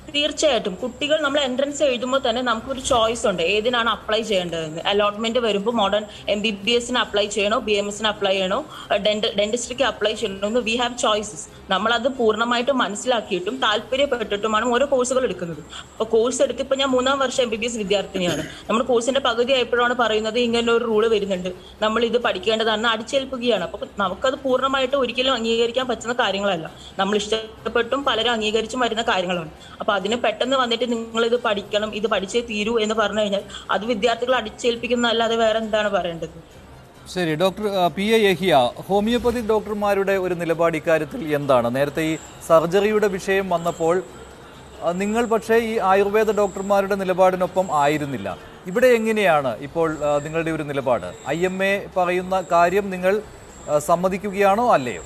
തീർച്ചയായിട്ടും കുട്ടികൾ നമ്മൾ എൻട്രൻസ് എഴുതുമ്പോൾ തന്നെ നമുക്കൊരു ചോയ്സ് ഉണ്ട് ഏതിനാണ് അപ്ലൈ ചെയ്യേണ്ടതെന്ന് അലോട്ട്മെന്റ് വരുമ്പോൾ മോഡേൺ എം ബി ബി എസിന് അപ്ലൈ ചെയ്യണോ ബി എം എസിന് അപ്ലൈ ചെയ്യണോ ഡെന്റിസ്ട്രിക്ക് അപ്ലൈ ചെയ്യണോ എന്ന് വി ഹാവ് ചോയ്സസ് നമ്മളത് പൂർണ്ണമായിട്ടും മനസ്സിലാക്കിയിട്ടും താല്പര്യപ്പെട്ടിട്ടുമാണ് ഓരോ കോഴ്സുകൾ എടുക്കുന്നത് അപ്പോൾ കോഴ്സ് എടുത്ത് ഇപ്പൊ ഞാൻ മൂന്നാം വർഷം എം ബി ബി എസ് വിദ്യാർത്ഥിനിയാണ് നമ്മൾ കോഴ്സിന്റെ പകുതി ആയപ്പോഴാണ് പറയുന്നത് ഇങ്ങനെ ഒരു റൂള് വരുന്നുണ്ട് നമ്മൾ ഇത് പഠിക്കേണ്ടതാണെന്ന് അടിച്ചേൽപ്പിക്കുകയാണ് അപ്പൊ നമുക്കത് പൂർണ്ണമായിട്ട് ഒരിക്കലും അംഗീകരിക്കാൻ പറ്റുന്ന കാര്യങ്ങളല്ല നമ്മൾ ഇഷ്ടപ്പെട്ടും പലരും അംഗീകരിച്ചും വരുന്ന കാര്യങ്ങളാണ് അപ്പൊ അതിന് പെട്ടെന്ന് വന്നിട്ട് നിങ്ങൾ ഇത് പഠിക്കണം ഇത് പഠിച്ചേ തീരൂ എന്ന് പറഞ്ഞു കഴിഞ്ഞാൽ അത് വിദ്യാർത്ഥികൾ അടിച്ചേൽപ്പിക്കുന്നതല്ലാതെ വേറെ എന്താണ് പറയേണ്ടത് ശരി ഡോക്ടർ ആ, പി എ യഹിയ ഹോമിയോപ്പതി ഡോക്ടർമാരുടെ ഒരു നിലപാട് ഇക്കാര്യത്തിൽ എന്താണ് നേരത്തെ ഈ സർജറിയുടെ വിഷയം വന്നപ്പോൾ ആ, നിങ്ങൾ പക്ഷേ ഈ ആയുർവേദ ഡോക്ടർമാരുടെ നിലപാടിനൊപ്പം ആയിരുന്നില്ല ഇവിടെ എങ്ങനെയാണ് ഇപ്പോൾ ആ, നിങ്ങളുടെ ഒരു നിലപാട് ഐ എം എ പറയുന്ന കാര്യം നിങ്ങൾ ആ, സമ്മതിക്കുകയാണോ അല്ലയോ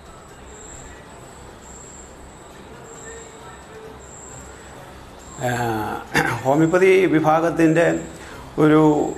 ആഹ് ഹോമിയോപ്പതി വിഭാഗത്തിൻ്റെ ഒരു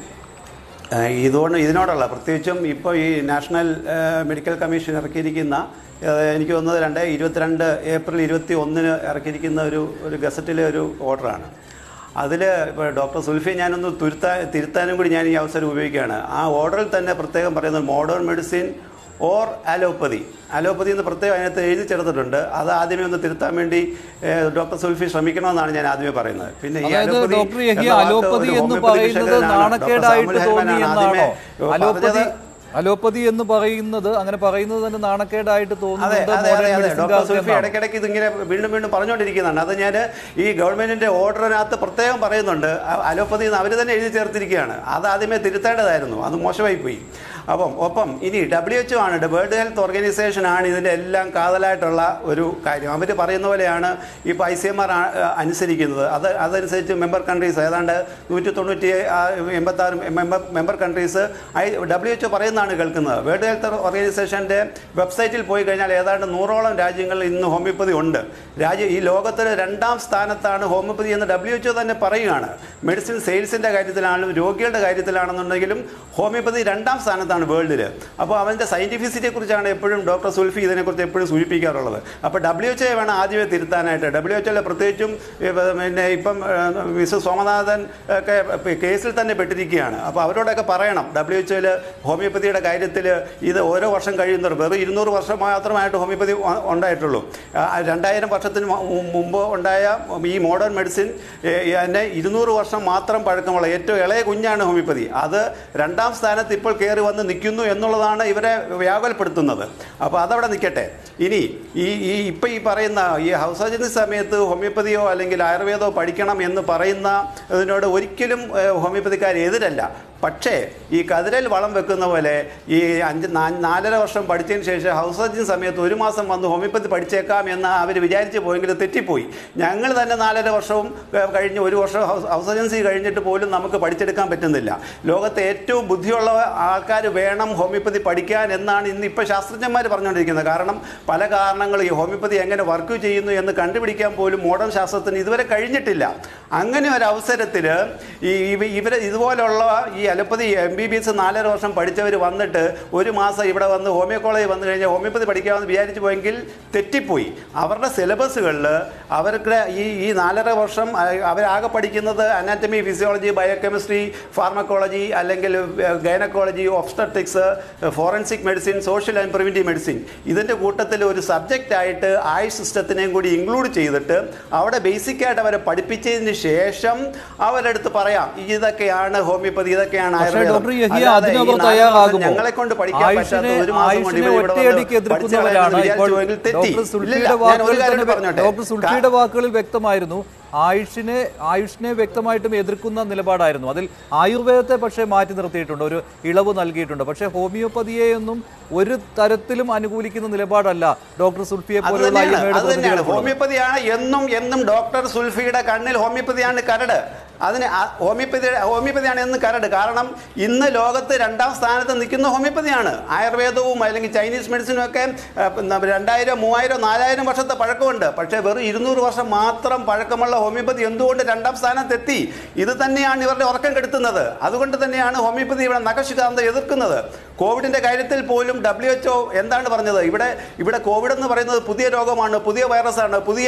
ആഹ് ഇതോട് ഇതിനോടുള്ള പ്രത്യേകിച്ചും ഇപ്പോൾ ഈ നാഷണൽ ആഹ് മെഡിക്കൽ കമ്മീഷൻ ഇറക്കിയിരിക്കുന്ന ആഹ് എനിക്ക് തോന്നുന്നത് രണ്ട് ഇരുപത്തിരണ്ട് ഏപ്രിൽ ഇരുപത്തി ഒന്നിന് ഇറക്കിയിരിക്കുന്ന ഒരു ഒരു ഗസറ്റിലെ ഒരു ഓർഡറാണ് അതിൽ ഇപ്പോൾ ഡോക്ടർ സുൽഫി ഞാനൊന്ന് തുരുത്താ തിരുത്താനും കൂടി ഞാൻ ഈ അവസരം ഉപയോഗിക്കുകയാണ് ആ ഓർഡറിൽ തന്നെ പ്രത്യേകം പറയുന്നത് modern medicine or allopathy allopathy എന്ന് പ്രത്യേകം അതിനകത്ത് എഴുതി ചേർത്തിട്ടുണ്ട് അത് ആദ്യമേ ഒന്ന് തിരുത്താൻ വേണ്ടി ഏഹ്, ഡോക്ടർ സുൽഫി ശ്രമിക്കണമെന്നാണ് ഞാൻ ആദ്യമേ പറയുന്നത് പിന്നെ ഈ അതായത് അലോപ്പതി ഡോക്ടർ യഹിയ എന്ന വാക്ക് അലോപ്പതി ഒരു എന്ന് ഹോമിയോപ്പതി പറയുന്നത് വിശകലനാണ്. നാണക്കേടായിട്ട് ഡോക്ടർ സാമുൽ തോന്നി ഹൈമാനാണ് എന്നാണോ ആദ്യമേ അലോപ്പതി പറഞ്ഞത്. അലോപ്പതി എന്ന് പറയുന്നത് അങ്ങനെ പറയുന്നത് തന്നെ നാണക്കേടായിട്ട് അതെ തോന്നുന്നത് അതെ അതെ മോഡേൺ അതെ ഡോക്ടർ മെഡിസിൻകാർക്ക് സുൽഫി എന്നാണോ? ഇടയ്ക്കിടയ്ക്ക് ഇതിങ്ങനെ വീണ്ടും വീണ്ടും പറഞ്ഞുകൊണ്ടിരിക്കുന്നതാണ് അത് ഞാൻ ഈ ഗവൺമെന്റിന്റെ ഓർഡറിനകത്ത് പ്രത്യേകം പറയുന്നുണ്ട് അ- അലോപ്പതി എന്ന് അവർ തന്നെ എഴുതി ചേർത്തിരിക്കുകയാണ് അത് ആദ്യമേ തിരുത്തേണ്ടതായിരുന്നു അത് മോശമായി പോയി അപ്പം ഒപ്പം ഇനി ഡബ്ല്യു എച്ച് ആണ് വേൾഡ് ഹെൽത്ത് ഓർഗനൈസേഷൻ ആണ് ഇതിൻ്റെ എല്ലാം കാതലായിട്ടുള്ള ഒരു കാര്യം അവർ പറയുന്ന പോലെയാണ് ഇപ്പോൾ ഐ സി എം ആർ അനുസരിക്കുന്നത് അത് അതനുസരിച്ച് മെമ്പർ കൺട്രീസ് ഏതാണ്ട് നൂറ്റി തൊണ്ണൂറ്റി എൺപത്തി ആറ് member member countries I W H പറയുന്നതാണ് കേൾക്കുന്നത് വേൾഡ് ഹെൽത്ത് ഓർഗനൈസേഷൻ്റെ വെബ്സൈറ്റിൽ പോയി കഴിഞ്ഞാൽ ഏതാണ്ട് നൂറോളം രാജ്യങ്ങളിൽ ഇന്ന് ഹോമിയോപ്പതി ഉണ്ട് രാജ്യം ഈ ലോകത്തിലെ രണ്ടാം സ്ഥാനത്താണ് ഹോമിയോപ്പതി എന്ന് ഡബ്ല്യു എച്ച് തന്നെ പറയുകയാണ് മെഡിസിൻ സെയിൽസിൻ്റെ കാര്യത്തിലാണെങ്കിലും രോഗികളുടെ കാര്യത്തിലാണെന്നുണ്ടെങ്കിലും ഹോമിയോപ്പതി രണ്ടാം സ്ഥാനത്താണ് വേൾഡിൽ അപ്പോൾ അവൻ്റെ സയൻറ്റിഫിസിറ്റിയെ കുറിച്ചാണ് എപ്പോഴും ഡോക്ടർ സുൽഫി ഇതിനെക്കുറിച്ച് എപ്പോഴും സൂചിപ്പിക്കാറുള്ളത് അപ്പോൾ ഡബ്ല്യു എച്ച് വേണം ആദ്യമേ തിരുത്താനായിട്ട് ഡബ്ല്യു എച്ച് പ്രത്യേകിച്ചും ഏ, പിന്നെ ഇപ്പം ഏ, മിസ്റ്റർ സോമനാഥൻ ഒക്കെ പ- കേസിൽ തന്നെ പെട്ടിരിക്കുകയാണ് അപ്പോൾ അവരോടൊക്കെ പറയണം ഡബ്ല്യു എച്ച് ഹോമിയോപ്പതിയുടെ കാര്യത്തിൽ ഇത് ഓരോ വർഷം കഴിയുന്നവർ വെറും ഇരുന്നൂറ് വർഷം മാത്രമായിട്ട് ഹോമിയോപ്പതി ഉ- ഉണ്ടായിട്ടുള്ളൂ ആ, രണ്ടായിരം വർഷത്തിന് മു- മുമ്പ് ഉണ്ടായ ഈ മോഡേൺ മെഡിസിൻ ഏ, തന്നെ ഇരുന്നൂറ് വർഷം മാത്രം പഴക്കമുള്ള ഏറ്റവും ഇളയ കുഞ്ഞാണ് ഹോമിയോപ്പതി അത് രണ്ടാം സ്ഥാനത്ത് ഇപ്പോൾ കയറി വന്ന് നിൽക്കുന്നു എന്നുള്ളതാണ് ഇവരെ വ്യാകുലപ്പെടുത്തുന്നത് അപ്പോൾ അതവിടെ നിൽക്കട്ടെ ഇനി ഈ ഈ ഇപ്പം ഈ പറയുന്ന ഈ ഹൗസ് സർജറി സമയത്ത് ഹോമിയോപ്പതിയോ അല്ലെങ്കിൽ ആയുർവേദമോ പഠിക്കണം എന്ന് പറയുന്ന ഇതിനോട് ഒരിക്കലും ഏഹ്, ഹോമിയോപ്പതിക്കാർ എതിരല്ല പക്ഷേ ഈ കതിരൽ വളം വെക്കുന്ന പോലെ ഈ അഞ്ച് നാ- നാലര വർഷം പഠിച്ചതിന് ശേഷം ഹൗസ് സർജറി സമയത്ത് ഒരു മാസം വന്ന് ഹോമിയോപ്പതി പഠിച്ചേക്കാം എന്ന് അവർ വിചാരിച്ച് പോയെങ്കിൽ തെറ്റിപ്പോയി ഞങ്ങൾ തന്നെ നാലര വർഷവും ഏഹ്, കഴിഞ്ഞ് ഒരു വർഷം ഹൗസ് ഹൗസ് സർജൻസി കഴിഞ്ഞിട്ട് പോലും നമുക്ക് പഠിച്ചെടുക്കാൻ പറ്റുന്നില്ല ലോകത്തെ ഏറ്റവും ബുദ്ധിയുള്ള ആൾക്കാർ വേണം ഹോമിയോപ്പതി പഠിക്കാൻ എന്നാണ് ഇന്ന് ഇപ്പോൾ ശാസ്ത്രജ്ഞന്മാർ പറഞ്ഞുകൊണ്ടിരിക്കുന്നത് കാരണം പല കാരണങ്ങൾ ഈ ഹോമിയോപ്പതി എങ്ങനെ വർക്ക് ചെയ്യുന്നു എന്ന് കണ്ടുപിടിക്കാൻ പോലും മോഡേൺ ശാസ്ത്രത്തിന് ഇതുവരെ കഴിഞ്ഞിട്ടില്ല അങ്ങനെ ഒരു അവസരത്തിൽ ഈ ഇവ- ഇവര് ഇതുപോലുള്ള ഈ allopathy M B B S നാലര വർഷം പഠിച്ചവർ വന്നിട്ട് ഒരു മാസം ഇവിടെ വന്ന് ഹോമിയോ കോളേജിൽ വന്നു കഴിഞ്ഞാൽ ഹോമിയോപ്പതി പഠിക്കാമെന്ന് വിചാരിച്ചു പോയെങ്കിൽ തെറ്റിപ്പോയി അവരുടെ സിലബസുകളിൽ അവർക്ക് ഈ ഈ നാലര വർഷം അ- അവരാകെ പഠിക്കുന്നത് അനാറ്റമി ഫിസിയോളജി ബയോകെമിസ്ട്രി ഫാർമക്കോളജി അല്ലെങ്കിൽ gynaecology obstetrics forensic medicine social and preventive medicine ഇതിൻ്റെ കൂട്ടത്തിൽ ഒരു സബ്ജക്റ്റ് ആയിട്ട് ആയുഷ് സിസ്റ്റത്തിനെയും കൂടി ഇൻക്ലൂഡ് ചെയ്തിട്ട് അവിടെ ബേസിക്കായിട്ട് അവരെ പഠിപ്പിച്ചതിന് ശേഷം അവരെടുത്ത് പറയാം ഇതൊക്കെയാണ് ഹോമിയോപ്പതി ഇതൊക്കെയാണ് പക്ഷേ ആയുർവേദം ഡോക്ടർ യഹിയ അല്ലാതെ അതിന് ഈ അവർ നാല് തയ്യാറാകുമോ മാസം ഞങ്ങളെ കൊണ്ട് പഠിക്കാൻ പറ്റാത്ത ആയുഷിനെ ഒരു മാസം കൊണ്ട് ആയുഷിനെ ഇവിടെ ഇവിടെ ഒറ്റയടിക്ക് വന്ന് പഠിച്ച് എതിർക്കുന്നവരാണ് കളയാമെന്ന് ഇപ്പോൾ വിചാരിച്ചു പോയെങ്കിൽ തെറ്റി. ഡോക്ടർ ഇല്ല, സുൽഫിയുടെ ഞാൻ ഒരു വാക്കുകളിൽ കാര്യം തന്നെ പറഞ്ഞോട്ടെ. ഡോക്ടർ സുൽഫിയുടെ വാക്കുകളിൽ വ്യക്തമായിരുന്നു ആയുഷിനെ ആയുഷിനെ വ്യക്തമായിട്ടും എതിർക്കുന്ന നിലപാടായിരുന്നു അതിൽ ആയുർവേദത്തെ പക്ഷേ മാറ്റി നിർത്തിയിട്ടുണ്ട് ഒരു ഇളവ് നൽകിയിട്ടുണ്ട് പക്ഷേ ഹോമിയോപ്പതിയെയൊന്നും ഒരു തരത്തിലും അനുകൂലിക്കുന്ന നിലപാടല്ല ഡോക്ടർ സുൽഫിയെ അത് പോലെയുള്ള ഐ തന്നെയാണ് എം അത് തന്നെയാണ് ഹോമിയോപ്പതിയാണ് എന്നും എന്നും ഡോക്ടർ സുൽഫിയുടെ കണ്ണിൽ ഹോമിയോപ്പതിയാണ് കരട് അതിന് ആ- ഹോമിയോപ്പതി ഹോമിയോപ്പതിയാണ് എന്ന് കരട് കാരണം ഇന്ന് ലോകത്ത് രണ്ടാം സ്ഥാനത്ത് നിൽക്കുന്ന ഹോമിയോപ്പതിയാണ് ആയുർവേദവും അല്ലെങ്കിൽ ചൈനീസ് മെഡിസിനും ഒക്കെ ആ, പിന്നെ രണ്ടായിരം മൂവായിരം നാലായിരം വർഷത്തെ പഴക്കമുണ്ട് പക്ഷേ വെറും ഇരുന്നൂറ് വർഷം മാത്രം പഴക്കമുള്ള ഹോമിയോപ്പതി എന്തുകൊണ്ട് രണ്ടാം സ്ഥാനത്തെത്തി ഇത് തന്നെയാണ് ഇവരുടെ ഉറക്കം കെടുത്തുന്നത് അതുകൊണ്ട് തന്നെയാണ് ഹോമിയോപ്പതി ഇവിടെ നഖശികാന്ത എതിർക്കുന്നത് കോവിഡിന്റെ കാര്യത്തിൽ പോലും ഡബ്ല്യു എച്ച്ഒ എന്താണ് പറഞ്ഞത് ഇവിടെ ഇവിടെ കോവിഡ് എന്ന് പറയുന്നത് പുതിയ രോഗമാണ് പുതിയ വൈറസാണ് പുതിയ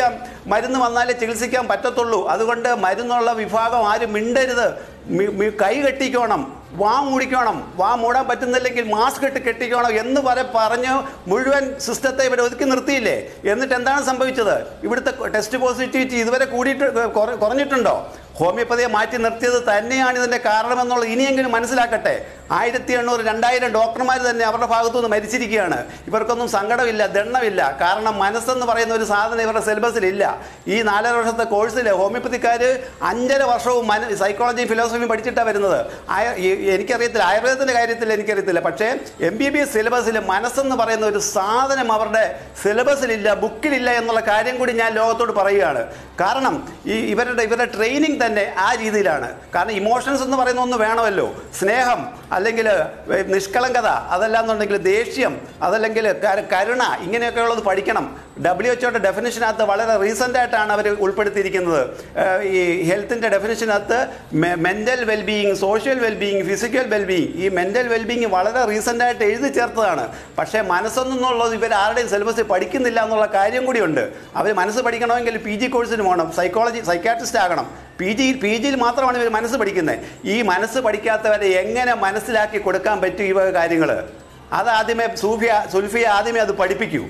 മരുന്ന് വന്നാലേ ചികിത്സിക്കാൻ പറ്റത്തുള്ളൂ അതുകൊണ്ട് മരുന്നുള്ള വിഭാഗം ആരും മിണ്ടരുത് മി- മി- കൈ കെട്ടിക്കോണം വാ മൂടിക്കോണം വാ മൂടാൻ പറ്റുന്നില്ലെങ്കിൽ മാസ്ക് ഇട്ട് കെട്ടിക്കോണം എന്ന് വരെ പറഞ്ഞ് മുഴുവൻ സിസ്റ്റത്തെ ഇവർ ഒതുക്കി നിർത്തിയില്ലേ എന്നിട്ട് എന്താണ് സംഭവിച്ചത് ഇവിടുത്തെ ടെസ്റ്റ് പോസിറ്റിവിറ്റി ഇതുവരെ കൂടിയിട്ട് കുറ- കുറഞ്ഞിട്ടുണ്ടോ ഹോമിയോപ്പതിയെ മാറ്റി നിർത്തിയത് തന്നെയാണ് ഇതിന്റെ കാരണമെന്നുള്ളത് ഇനിയെങ്കിലും മനസ്സിലാക്കട്ടെ ആയിരത്തി എണ്ണൂറ് രണ്ടായിരം ഡോക്ടർമാർ തന്നെ അവരുടെ ഭാഗത്തുനിന്ന് മരിച്ചിരിക്കുകയാണ് ഇവർക്കൊന്നും സങ്കടമില്ല ദണ്ണമില്ല കാരണം മനസ്സെന്ന് പറയുന്ന ഒരു സാധനം ഇവരുടെ സിലബസിൽ ഇല്ല ഈ നാലര വർഷത്തെ കോഴ്സിൽ ഹോമിയോപ്പതിക്കാർ അഞ്ചര വർഷവും മന സൈക്കോളജി ഫിലോസഫി പഠിച്ചിട്ടാണ് വരുന്നത് ആയ- ഈ- എനിക്കറിയത്തില്ല ആയുർവേദത്തിന്റെ കാര്യത്തിൽ എനിക്കറിയത്തില്ല പക്ഷേ എം ബി ബി എസ് സിലബസിൽ മനസ്സെന്ന് പറയുന്ന ഒരു സാധനം അവരുടെ സിലബസിലില്ല ബുക്കിലില്ല എന്നുള്ള കാര്യം കൂടി ഞാൻ ലോകത്തോട് പറയുകയാണ് കാരണം ഈ ഇവരുടെ ഇവരുടെ ട്രെയിനിങ് തന്നെ ആ രീതിയിലാണ് കാരണം ഇമോഷൻസ് എന്ന് പറയുന്ന ഒന്ന് വേണമല്ലോ സ്നേഹം അല്ലെങ്കിൽ നിഷ്കളങ്കത അതല്ലാന്നുണ്ടെങ്കിൽ ദേഷ്യം അതല്ലെങ്കിൽ കര- കരുണ ഇങ്ങനെയൊക്കെയുള്ളത് പഠിക്കണം ഡബ്ല്യു എച്ച്ഒയുടെ ഡെഫിനേഷനകത്ത് വളരെ റീസെൻ്റ് ആയിട്ടാണ് അവർ ഉൾപ്പെടുത്തിയിരിക്കുന്നത് ഏഹ് ഈ ഹെൽത്തിൻ്റെ ഡെഫിനേഷനകത്ത് mental wellbeing social wellbeing physical wellbeing ഈ മെൻ്റൽ വെൽബീയിങ് വളരെ റീസെൻ്റ് ആയിട്ട് എഴുതി ചേർത്തതാണ് പക്ഷേ മനസ്സൊന്നുള്ളത് ഇവർ ആരുടെയും സിലബസിൽ പഠിക്കുന്നില്ല എന്നുള്ള കാര്യം കൂടിയുണ്ട് അവർ മനസ്സ് പഠിക്കണമെങ്കിൽ പി ജി കോഴ്സിന് പോകണം സൈക്കോളജി സൈക്കാട്രിസ്റ്റ് ആകണം പി ജി പി ജിയിൽ മാത്രമാണ് ഇവർ മനസ്സ് പഠിക്കുന്നത് ഈ മനസ്സ് പഠിക്കാത്തവരെ എങ്ങനെ മനസ്സിലാക്കി കൊടുക്കാൻ പറ്റും ഈ വക കാര്യങ്ങൾ അത് ആദ്യമേ സൂഫിയ സുൽഫിയ ആദ്യമേ അത് പഠിപ്പിക്കൂ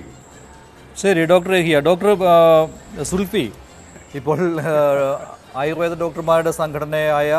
ശരി ഡോക്ടർ രഹിയ ഡോക്ടർ ആ, സുൽഫി ഇപ്പോൾ ആ, ആയുർവേദ ഡോക്ടർമാരുടെ സംഘടനയായ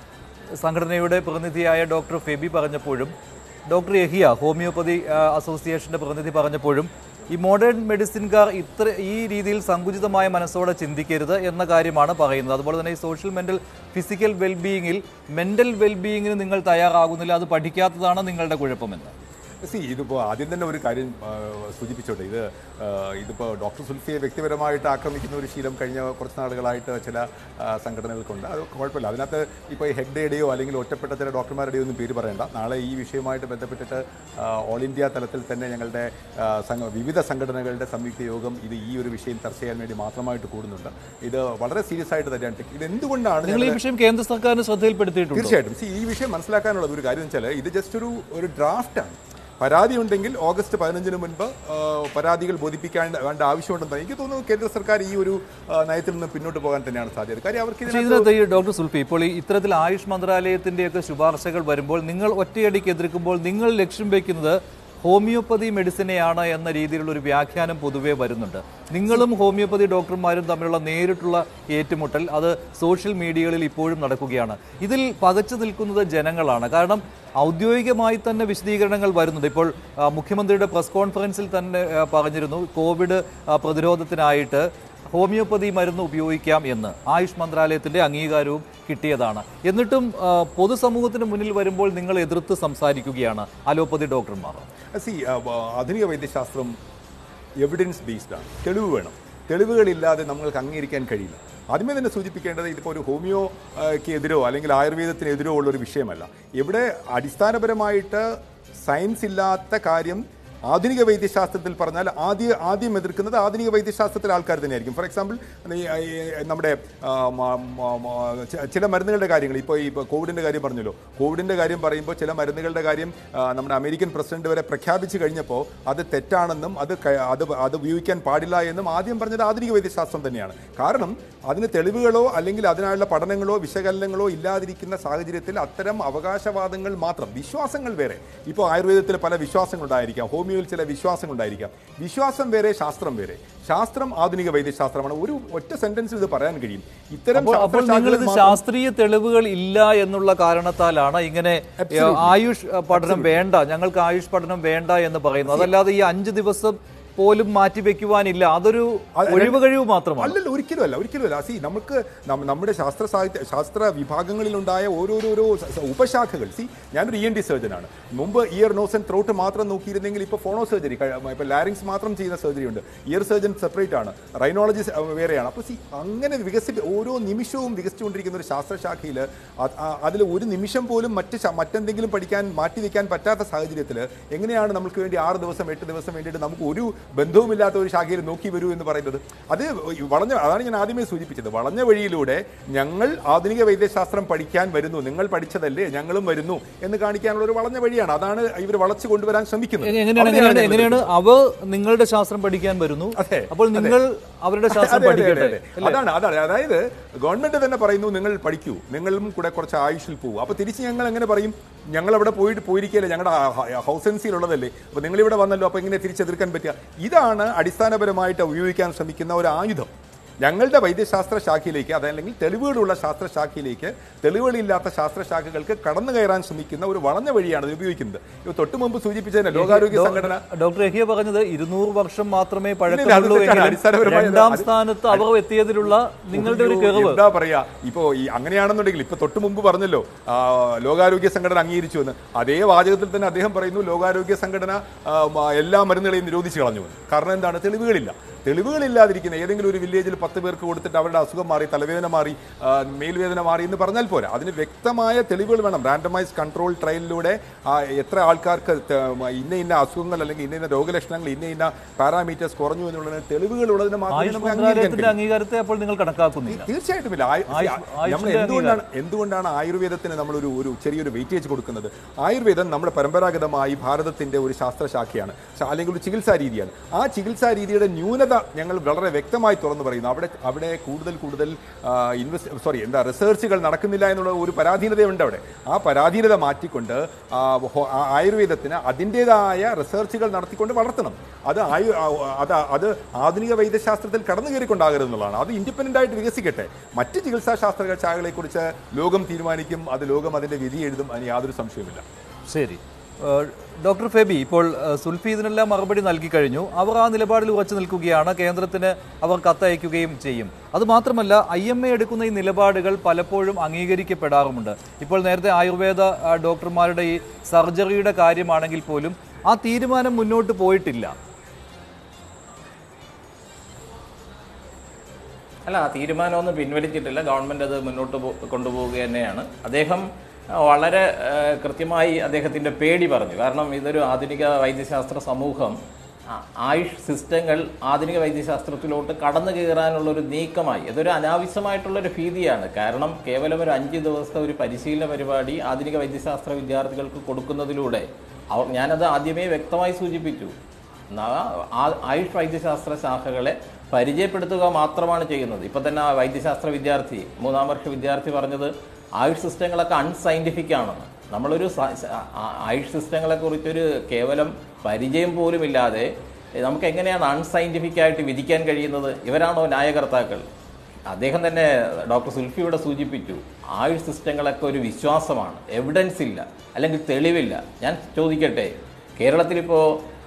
സംഘടനയുടെ പ്രതിനിധിയായ ഡോക്ടർ ഫെബി പറഞ്ഞപ്പോഴും ഡോക്ടർ യഹിയ ഹോമിയോപ്പതി ആ, അസോസിയേഷന്റെ പ്രതിനിധി പറഞ്ഞപ്പോഴും ഈ മോഡേൺ മെഡിസിൻകാർ ഇത്ര ഈ രീതിയിൽ സങ്കുചിതമായ മനസ്സോടെ ചിന്തിക്കരുത് എന്ന കാര്യമാണ് പറയുന്നത് അതുപോലെ തന്നെ ഈ സോഷ്യൽ മെന്റൽ ഫിസിക്കൽ വെൽബീയിങ്ങിൽ മെന്റൽ വെൽബീയിങ്ങിന് നിങ്ങൾ തയ്യാറാകുന്നില്ല അത് പഠിക്കാത്തതാണ് നിങ്ങളുടെ കുഴപ്പമെന്ന് സി ഇതിപ്പോൾ ആദ്യം തന്നെ ഒരു കാര്യം ആ, സൂചിപ്പിച്ചോട്ടെ ഇത് ആ, ഇതിപ്പോൾ ഡോക്ടർ സുൽഫിയെ വ്യക്തിപരമായിട്ട് ആക്രമിക്കുന്ന ഒരു ശീലം കഴിഞ്ഞ കുറച്ച് നാളുകളായിട്ട് ചില ആ, സംഘടനകൾക്കുണ്ട് അത് കുഴപ്പമില്ല അതിനകത്ത് ഇപ്പോൾ ഹെഗ്ഡയുടെയോ അല്ലെങ്കിൽ ഒറ്റപ്പെട്ട ചില ഡോക്ടർമാരുടെയോ ഒന്നും പേര് പറയണ്ട നാളെ ഈ വിഷയവുമായിട്ട് ബന്ധപ്പെട്ടിട്ട് ആ, ഓൾ ഇന്ത്യ തലത്തിൽ തന്നെ ഞങ്ങളുടെ ആ, സംഘ- വിവിധ സംഘടനകളുടെ സംയുക്ത യോഗം ഇത് ഈ ഒരു വിഷയം ചർച്ച ചെയ്യാൻ വേണ്ടി മാത്രമായിട്ട് കൂടുന്നുണ്ട് ഇത് വളരെ സീരിയസ് ആയിട്ട് തന്നെയാണ് ഇത് എന്തുകൊണ്ടാണ് നിങ്ങൾ ഈ ഞങ്ങൾ- വിഷയം കേന്ദ്ര സർക്കാരിന് ശ്രദ്ധയിൽപ്പെടുത്തിയിട്ടുണ്ട് തീർച്ചയായിട്ടും See, ഈ വിഷയം മനസ്സിലാക്കാനുള്ള ഒരു കാര്യം വെച്ചാൽ ഇത് ജസ്റ്റ് ഒരു ഒരു ഡ്രാഫ്റ്റാണ് പരാതി ഉണ്ടെങ്കിൽ ഓഗസ്റ്റ് പതിനഞ്ചിന് മുൻപ് ആ, പരാതികൾ ബോധിപ്പിക്കാൻ വേണ്ട ആവശ്യമുണ്ടെന്ന് എനിക്ക് തോന്നുന്നു കേന്ദ്ര സർക്കാർ ഈ ഒരു ആ, നയത്തിൽ നിന്ന് പിന്നോട്ട് പോകാൻ തന്നെയാണ് സാധ്യത കാര്യം അവർക്ക് പക്ഷേ ഇതിനകത്ത് ഇതിനകത്ത് ഈ ഡോക്ടർ സുൽഫി ഇപ്പോൾ ഈ ഇത്തരത്തിൽ ആയുഷ് മന്ത്രാലയത്തിന്റെയൊക്കെ ശുപാർശകൾ വരുമ്പോൾ നിങ്ങൾ ഒറ്റയടിക്ക് എതിർക്കുമ്പോൾ നിങ്ങൾ ലക്ഷ്യം വെക്കുന്നത് ഹോമിയോപ്പതി മെഡിസിനെയാണ് എന്ന രീതിയിലുള്ള ഒരു വ്യാഖ്യാനം പൊതുവേ വരുന്നുണ്ട് നിങ്ങളും ഹോമിയോപ്പതി ഡോക്ടർമാരും തമ്മിലുള്ള നേരിട്ടുള്ള ഏറ്റുമുട്ടൽ അത് സോഷ്യൽ മീഡിയകളിൽ ഇപ്പോഴും നടക്കുകയാണ് ഇതിൽ പകച്ചു നിൽക്കുന്നത് ജനങ്ങളാണ് കാരണം ഔദ്യോഗികമായി തന്നെ വിശദീകരണങ്ങൾ വരുന്നുണ്ട് ഇപ്പോൾ ആ, മുഖ്യമന്ത്രിയുടെ പ്രസ് കോൺഫറൻസിൽ തന്നെ ആ, പറഞ്ഞിരുന്നു കോവിഡ് ആ, പ്രതിരോധത്തിനായിട്ട് ഹോമിയോപ്പതി മരുന്ന് ഉപയോഗിക്കാം എന്ന് ആയുഷ് മന്ത്രാലയത്തിന്റെ അംഗീകാരവും കിട്ടിയതാണ് എന്നിട്ടും ആ, പൊതുസമൂഹത്തിന് മുന്നിൽ വരുമ്പോൾ നിങ്ങൾ എതിർത്ത് സംസാരിക്കുകയാണ് അലോപ്പതി ഡോക്ടർമാർ സി ആധുനിക വൈദ്യശാസ്ത്രം എവിഡൻസ് ബേസ്ഡ് ആണ് തെളിവ് വേണം തെളിവുകളില്ലാതെ നമ്മൾക്ക് അംഗീകരിക്കാൻ കഴിയില്ല ആദ്യമേ തന്നെ സൂചിപ്പിക്കേണ്ടത് ഇതിപ്പോൾ ഒരു ഹോമിയോക്ക് എതിരോ അല്ലെങ്കിൽ ആയുർവേദത്തിനെതിരോ ഉള്ള ഒരു വിഷയമല്ല ഇവിടെ അടിസ്ഥാനപരമായിട്ട് സയൻസ് ഇല്ലാത്ത കാര്യം ആധുനിക വൈദ്യശാസ്ത്രത്തിൽ പറഞ്ഞാൽ ആദ്യ ആദ്യം എതിർക്കുന്നത് ആധുനിക വൈദ്യശാസ്ത്രത്തിലെ ആൾക്കാർ തന്നെയായിരിക്കും ഫോർ എക്സാമ്പിൾ ഈ, ഈ, നമ്മുടെ ആ, മ- മ- മ- ച- ചില മരുന്നുകളുടെ കാര്യങ്ങൾ ഇപ്പോൾ ഇപ്പോൾ കോവിഡിൻ്റെ കാര്യം പറഞ്ഞല്ലോ കോവിഡിൻ്റെ കാര്യം പറയുമ്പോൾ ചില മരുന്നുകളുടെ കാര്യം ആ, നമ്മുടെ അമേരിക്കൻ പ്രസിഡന്റ് വരെ പ്രഖ്യാപിച്ചു കഴിഞ്ഞപ്പോൾ അത് തെറ്റാണെന്നും അത് ക- അത് അത് ഉപയോഗിക്കാൻ പാടില്ല എന്നും ആദ്യം പറഞ്ഞത് ആധുനിക വൈദ്യശാസ്ത്രം തന്നെയാണ് കാരണം അതിന് തെളിവുകളോ അല്ലെങ്കിൽ അതിനായുള്ള പഠനങ്ങളോ വിശകലനങ്ങളോ ഇല്ലാതിരിക്കുന്ന സാഹചര്യത്തിൽ അത്തരം അവകാശവാദങ്ങൾ മാത്രം വിശ്വാസങ്ങൾ വേറെ ഇപ്പോൾ ആയുർവേദത്തിൽ പല വിശ്വാസങ്ങളുണ്ടായിരിക്കാം ഹോമിയോയിൽ ചില വിശ്വാസങ്ങളുണ്ടായിരിക്കാം വിശ്വാസം വേറെ ശാസ്ത്രം വേറെ ശാസ്ത്രം ആധുനിക വൈദ്യശാസ്ത്രമാണ് ഒരു ഒറ്റ സെന്റൻസിൽ ഇത് പറയാൻ കഴിയും ഇത്തരം അപ്പോൾ അപ്പോൾ നിങ്ങൾ ശാസ്ത്രശാഖകളിൽ ഇത് മാത്രം- ശാസ്ത്രീയ തെളിവുകൾ ഇല്ല എന്നുള്ള കാരണത്താലാണ് ഇങ്ങനെ ഏ, ആയുഷ് അ, പഠനം വേണ്ട ഞങ്ങൾക്ക് ആയുഷ് പഠനം വേണ്ട എന്ന് പറയുന്നു അതല്ലാതെ ഈ അഞ്ച് ദിവസം പോലും മാറ്റിവെക്കുവാനില്ല അതൊരു ഒഴിവ് കഴിവ് മാത്രമാണ് അല്ലല്ല ഒരിക്കലും അല്ല ഒരിക്കലും അല്ല സി നമുക്ക് നം- നമ്മുടെ ശാസ്ത്ര സാഹിത്യ ശാസ്ത്ര വിഭാഗങ്ങളിലുണ്ടായ ഓരോരോരോ സ- സ- ഉപശാഖകൾ സി ഞാനൊരു ഇ എൻ ഡി സർജനാണ് മുമ്പ് ഇയർ നോസ് ആൻഡ് ത്രോട്ട് മാത്രം നോക്കിയിരുന്നെങ്കിൽ ഇപ്പോൾ ഫോണോ സർജറി ഇപ്പോൾ ലാരിങ്സ് മാത്രം ചെയ്യുന്ന സർജറി ഉണ്ട് ഇയർ സർജൻ സെപ്പറേറ്റ് ആണ് റൈനോളജി വേറെയാണ് അപ്പോൾ സി അങ്ങനെ വികസി ഓരോ നിമിഷവും വികസിച്ചുകൊണ്ടിരിക്കുന്ന ഒരു ശാസ്ത്രശാഖയിൽ അതിൽ ഒരു നിമിഷം പോലും മറ്റ് ശ- മറ്റെന്തെങ്കിലും പഠിക്കാൻ മാറ്റി വെക്കാൻ പറ്റാത്ത സാഹചര്യത്തിൽ എങ്ങനെയാണ് നമുക്ക് വേണ്ടി ആറ് ദിവസം എട്ട് ദിവസം വേണ്ടിയിട്ട് നമുക്ക് ഒരു ബന്ധവുമില്ലാത്ത ഒരു ശാഖയിൽ നോക്കി വരൂ എന്ന് പറയുന്നത് അത് വളഞ്ഞ അതാണ് ഞാൻ ആദ്യമേ സൂചിപ്പിച്ചത് വളഞ്ഞ വഴിയിലൂടെ ഞങ്ങൾ ആധുനിക വൈദ്യശാസ്ത്രം പഠിക്കാൻ വരുന്നു നിങ്ങൾ പഠിച്ചതല്ലേ ഞങ്ങളും വരുന്നു എന്ന് കാണിക്കാനുള്ള ഒരു വളഞ്ഞ വഴിയാണ് അതാണ് ഇവർ വളച്ചു കൊണ്ടുവരാൻ ശ്രമിക്കുന്നത് എങ്ങ- എങ്ങനെയാണ് അവിടെയാണ് എങ്ങനെയാണ് ഞങ്ങൾ എങ്ങനെയാണ് അവർ നിങ്ങളുടെ ശാസ്ത്രം പഠിക്കാൻ വരുന്നു അതെ, അപ്പോൾ നിങ്ങൾ അവരുടെ ശാസ്ത്രം അതെ, അതെ, അതെ, പഠിക്കട്ടെ അതെ. അതാണ് അതാണ് അതായത് ഗവൺമെന്റ് തന്നെ പറയുന്നു നിങ്ങൾ പഠിക്കൂ നിങ്ങളും കൂടെ കുറച്ച് ആയുഷിൽ പോകും അപ്പൊ തിരിച്ച് ഞങ്ങൾ എങ്ങനെ പറയും ഞങ്ങൾ അവിടെ പോയിട്ട് പോയിരിക്കല്ലേ ഞങ്ങളുടെ ഹൗസൻസിയിലുള്ളതല്ലേ അപ്പൊ നിങ്ങൾ ഇവിടെ വന്നല്ലോ അപ്പൊ എങ്ങനെ തിരിച്ചെതിർക്കാൻ പറ്റുക ഇതാണ് അടിസ്ഥാനപരമായിട്ട് ഉപയോഗിക്കാൻ ശ്രമിക്കുന്ന ഒരു ആയുധം ഞങ്ങളുടെ വൈദ്യശാസ്ത്ര ശാഖയിലേക്ക് അതല്ലെങ്കിൽ തെളിവുകളുള്ള ശാസ്ത്രശാഖയിലേക്ക് തെളിവുകളില്ലാത്ത ശാസ്ത്രശാഖകൾക്ക് കടന്നു കയറാൻ ശ്രമിക്കുന്ന ഒരു വളഞ്ഞ വഴിയാണ് ഇത് ഉപയോഗിക്കുന്നത് ഇപ്പൊ തൊട്ടു മുമ്പ് സൂചിപ്പിച്ചതിന് ലോകാരോഗ്യ സംഘടന ഡോക്ടർ എഹിയ പറഞ്ഞത് ഇരുന്നൂറ് വർഷം മാത്രമേ ഇല്ല, പഴക്കമുള്ളൂ അത് തെറ്റാണ്. എങ്കിലും അടിസ്ഥാനപരമായി അത് രണ്ടാം അത് സ്ഥാനത്ത് അവർ എത്തിയതിലുള്ള നിങ്ങളുടെ ഒരു ഒരു കിറവ് എന്താ പറയാ ഇപ്പോ ഈ അങ്ങനെയാണെന്നുണ്ടെങ്കിൽ ഇപ്പൊ തൊട്ട് മുമ്പ് പറഞ്ഞല്ലോ ആ, ലോകാരോഗ്യ സംഘടന അംഗീകരിച്ചു എന്ന് അതേ വാചകത്തിൽ തന്നെ അദ്ദേഹം പറയുന്നു ലോകാരോഗ്യ സംഘടന ആ, മ- എല്ലാ മരുന്നുകളെയും നിരോധിച്ചു കളഞ്ഞു എന്ന്. കാരണം എന്താണ് തെളിവുകളില്ല തെളിവുകളില്ലാതിരിക്കുന്ന ഏതെങ്കിലും ഒരു വില്ലേജിൽ പത്ത് പേർക്ക് കൊടുത്തിട്ട് അവരുടെ അസുഖം മാറി തലവേദന മാറി ആ, മേൽവേദന മാറി എന്ന് പറഞ്ഞാൽ പോരാ അതിന് വ്യക്തമായ തെളിവുകൾ വേണം റാൻഡമൈസ് കൺട്രോൾ ട്രയലിലൂടെ ആ, എത്ര ആൾക്കാർക്ക് ത- ഇന്ന ഇന്ന അസുഖങ്ങൾ അല്ലെങ്കിൽ ഇന്ന ഇന്ന രോഗലക്ഷണങ്ങൾ ഇന്ന ഇന്ന പാരാമീറ്റേഴ്സ് കുറഞ്ഞു എന്നുള്ളതിന് തെളിവുകൾ ഉള്ളതിന് മാത്രമേ ആയുഷ് നമുക്ക് അംഗീകരിക്കാൻ മന്ത്രാലയത്തിന്റെ കഴിയൂ. അംഗീകാരത്തെ അപ്പോൾ നിങ്ങൾ കണക്കാക്കുന്നില്ല തീർച്ചയായിട്ടും ഇല്ല ആയു- ആയുഷ്- നമ്മൾ ആയുഷിന്റെ എന്തുകൊണ്ടാണ് എന്തുകൊണ്ടാണ് ആയുർവേദത്തിന് നമ്മളൊരു ഒരു ചെറിയൊരു വെയിറ്റേജ് കൊടുക്കുന്നത് ആയുർവേദം നമ്മുടെ പരമ്പരാഗതമായി ഭാരതത്തിന്റെ ഒരു ശാസ്ത്രശാഖയാണ് ശ- അല്ലെങ്കിൽ ഒരു ചികിത്സാ രീതിയാണ് ആ ചികിത്സാ രീതിയുടെ ന്യൂനത ഞങ്ങൾ വളരെ വ്യക്തമായി തുറന്നു പറയുന്നു അവിടെ അവിടെ കൂടുതൽ കൂടുതൽ ഇൻവെസ്റ്റ് സോറി എന്താ റിസർച്ചുകൾ നടക്കുന്നില്ല എന്നുള്ള ഒരു പരാധീനതയുണ്ട് അവിടെ ആ പരാധീനത മാറ്റിക്കൊണ്ട് ആ, ഹോ- ആ ആയുർവേദത്തിന് അതിൻ്റെതായ റിസർച്ചുകൾ നടത്തിക്കൊണ്ട് വളർത്തണം അത് ആയു ആ, അത് അത് ആധുനിക വൈദ്യശാസ്ത്രത്തിൽ കടന്നു കയറിക്കൊണ്ടാകരുത് എന്നുള്ളതാണ് അത് ഇൻഡിപെൻഡന്റ് ആയിട്ട് വികസിക്കട്ടെ മറ്റ് ചികിത്സാ ശാസ്ത്ര ശാഖകളെ കുറിച്ച് ലോകം തീരുമാനിക്കും അത് ലോകം അതിന്റെ വിധി എഴുതും അതിന് യാതൊരു സംശയവുമില്ല ശരി ഏഹ് ഡോക്ടർ ഫെബി ഇപ്പോൾ ഏഹ് സുൽഫി ഇതിനെല്ലാം മറുപടി നൽകി കഴിഞ്ഞു അവർ ആ നിലപാടിൽ ഉറച്ചു നിൽക്കുകയാണ് കേന്ദ്രത്തിന് അവർ കത്തയക്കുകയും ചെയ്യും അത് മാത്രമല്ല ഐ എം എ എടുക്കുന്ന ഈ നിലപാടുകൾ പലപ്പോഴും അംഗീകരിക്കപ്പെടാറുമുണ്ട് ഇപ്പോൾ നേരത്തെ ആയുർവേദ ആ, ഡോക്ടർമാരുടെ ഈ സർജറിയുടെ കാര്യമാണെങ്കിൽ പോലും ആ തീരുമാനം മുന്നോട്ട് പോയിട്ടില്ല അല്ല ആ തീരുമാനമൊന്നും പിൻവലിച്ചിട്ടില്ല ഗവൺമെന്റ് അത് മുന്നോട്ട് പോ- കൊണ്ടുപോവുക തന്നെയാണ് അദ്ദേഹം ആ, വളരെ ആ, കൃത്യമായി അദ്ദേഹത്തിന്റെ പേടി പറഞ്ഞു കാരണം ഇതൊരു ആധുനിക വൈദ്യശാസ്ത്ര സമൂഹം ആ, ആയുഷ് സിസ്റ്റങ്ങൾ ആധുനിക വൈദ്യശാസ്ത്രത്തിലോട്ട് കടന്നു കയറാനുള്ള ഒരു നീക്കമായി ഇതൊരു അനാവശ്യമായിട്ടുള്ള ഒരു ഭീതിയാണ് കാരണം കേവലം ഒരു അഞ്ച് ദിവസത്തെ ഒരു പരിശീലന പരിപാടി ആധുനിക വൈദ്യശാസ്ത്ര വിദ്യാർത്ഥികൾക്ക് കൊടുക്കുന്നതിലൂടെ അവർ ഞാനത് ആദ്യമേ വ്യക്തമായി സൂചിപ്പിച്ചു ന- ആ- ആയുഷ് വൈദ്യശാസ്ത്ര ശാഖകളെ പരിചയപ്പെടുത്തുക മാത്രമാണ് ചെയ്യുന്നത് ഇപ്പൊ തന്നെ ആ വൈദ്യശാസ്ത്ര വിദ്യാർത്ഥി മൂന്നാം വർഷ വിദ്യാർത്ഥി പറഞ്ഞത് ആയുഷ് സിസ്റ്റങ്ങളൊക്കെ അൺസയന്റിഫിക് ആണെന്ന് നമ്മളൊരു സ- സ- ആ- ആയുഷ് സിസ്റ്റങ്ങളെ കുറിച്ചൊരു കേവലം പരിചയം പോലും ഇല്ലാതെ എ, നമുക്ക് എങ്ങനെയാണ് അൺസയന്റിഫിക് ആയിട്ട് വിധിക്കാൻ കഴിയുന്നത് ഇവരാണോ ന്യായകർത്താക്കൾ അദ്ദേഹം തന്നെ ഡോക്ടർ സുൽഫിയുടെ സൂചിപ്പിച്ചു ആയുഷ് സിസ്റ്റങ്ങളൊക്കെ ഒരു വിശ്വാസമാണ് എവിഡൻസ് ഇല്ല അല്ലെങ്കിൽ തെളിവില്ല ഞാൻ ചോദിക്കട്ടെ കേരളത്തിലിപ്പോൾ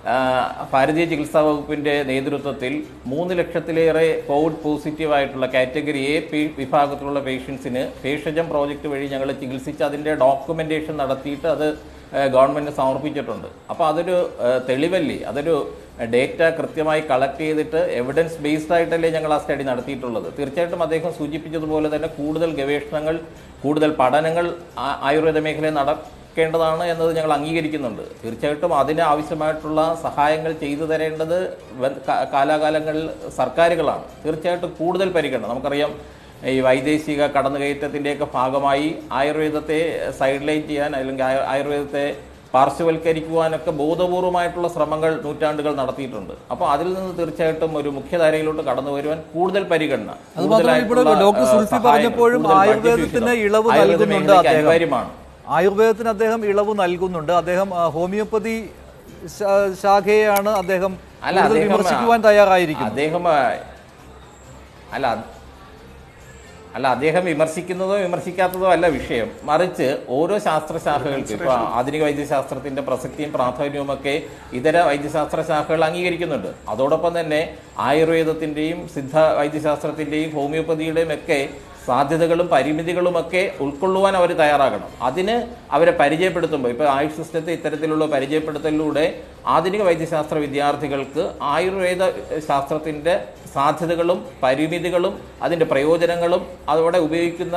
ഭാരതീയ ചികിത്സാ വകുപ്പിന്റെ നേതൃത്വത്തിൽ മൂന്ന് ലക്ഷത്തിലേറെ കോവിഡ് പോസിറ്റീവ് ആയിട്ടുള്ള കാറ്റഗറി എ പി വിഭാഗത്തിലുള്ള പേഷ്യൻസിന് ഭേഷജം പ്രോജക്റ്റ് വഴി ഞങ്ങൾ ചികിത്സിച്ച് അതിന്റെ ഡോക്യുമെന്റേഷൻ നടത്തിയിട്ട് അത് ആ, ഗവൺമെന്റിന് സമർപ്പിച്ചിട്ടുണ്ട് അപ്പോൾ അതൊരു ആ, തെളിവല്ലേ അതൊരു ഡേറ്റ കൃത്യമായി കളക്ട് ചെയ്തിട്ട് എവിഡൻസ് ബേസ്ഡ് ആയിട്ടല്ലേ ഞങ്ങൾ ആ സ്റ്റഡി നടത്തിയിട്ടുള്ളത് തീർച്ചയായിട്ടും അദ്ദേഹം സൂചിപ്പിച്ചതുപോലെ തന്നെ കൂടുതൽ ഗവേഷണങ്ങൾ കൂടുതൽ പഠനങ്ങൾ ആ- ആയുർവേദ മേഖലയിൽ നടക്കേണ്ടതാണ് എന്നത് ഞങ്ങൾ അംഗീകരിക്കുന്നുണ്ട് തീർച്ചയായിട്ടും അതിന് ആവശ്യമായിട്ടുള്ള സഹായങ്ങൾ ചെയ്തു തരേണ്ടത് വ- കാ- കാലാകാലങ്ങളിൽ സർക്കാരുകളാണ് തീർച്ചയായിട്ടും കൂടുതൽ പരിഗണന നമുക്കറിയാം ഈ വൈദേശിക കടന്നുകയറ്റത്തിൻ്റെയൊക്കെ ഭാഗമായി ആയുർവേദത്തെ സൈഡ് ലൈൻ ചെയ്യാൻ അല്ലെങ്കിൽ ആയു- ആയുർവേദത്തെ പാർശ്വവൽക്കരിക്കുവാനൊക്കെ ബോധപൂർവമായിട്ടുള്ള ശ്രമങ്ങൾ നൂറ്റാണ്ടുകൾ നടത്തിയിട്ടുണ്ട് അപ്പോൾ അതിൽ നിന്ന് തീർച്ചയായിട്ടും ഒരു മുഖ്യധാരയിലോട്ട് കടന്നു വരുവാൻ കൂടുതൽ പരിഗണന അത് മാത്രമല്ല ഇവിടെ കൂടുതലായിട്ടുള്ള, ഡോക്ടർ ആ, സുൽഫി സഹായങ്ങൾ, പറഞ്ഞപ്പോഴും കൂടുതൽ ആയുർവേദത്തിന് budget ഇളവ് വിഹിതം ആയുർവേദ നൽകുന്നുണ്ട് മേഖലയ്ക്ക് അദ്ദേഹം അനിവാര്യമാണ് ആയുർവേദത്തിന് അദ്ദേഹം ഇളവ് നൽകുന്നുണ്ട് അദ്ദേഹം ആ, ഹോമിയോപ്പതി ശാ- ശാഖയെയാണ് അദ്ദേഹം അല്ല കൂടുതൽ അദ്ദേഹം വിമർശിക്കുവാൻ തയ്യാറായിരിക്കുന്നത് അദ്ദേഹം ആ, അല്ല അത്- അല്ല അദ്ദേഹം വിമർശിക്കുന്നതോ വിമർശിക്കാത്തതോ അല്ല വിഷയം മറിച്ച് ഓരോ ശാസ്ത്രശാഖകൾക്ക് ഇപ്പൊ ആധുനിക വൈദ്യശാസ്ത്രത്തിന്റെ പ്രസക്തിയും പ്രാധാന്യവും ഒക്കെ ഇതര വൈദ്യശാസ്ത്ര ശാഖകൾ അംഗീകരിക്കുന്നുണ്ട് അതോടൊപ്പം തന്നെ ആയുർവേദത്തിന്റെയും സിദ്ധ വൈദ്യശാസ്ത്രത്തിന്റെയും ഹോമിയോപ്പതിയുടെയും ഒക്കെ സാധ്യതകളും പരിമിതികളും ഒക്കെ ഉൾക്കൊള്ളുവാൻ അവർ തയ്യാറാകണം അതിന് അവരെ പരിചയപ്പെടുത്തുമ്പോൾ ഇപ്പോൾ ആയുഷ് സിസ്റ്റത്തെ ഇത്തരത്തിലുള്ള പരിചയപ്പെടുത്തലിലൂടെ ആധുനിക വൈദ്യശാസ്ത്ര വിദ്യാർത്ഥികൾക്ക് ആയുർവേദ ശാസ്ത്രത്തിന്റെ സാധ്യതകളും പരിമിതികളും അതിന്റെ പ്രയോജനങ്ങളും അതോടെ ഉപയോഗിക്കുന്ന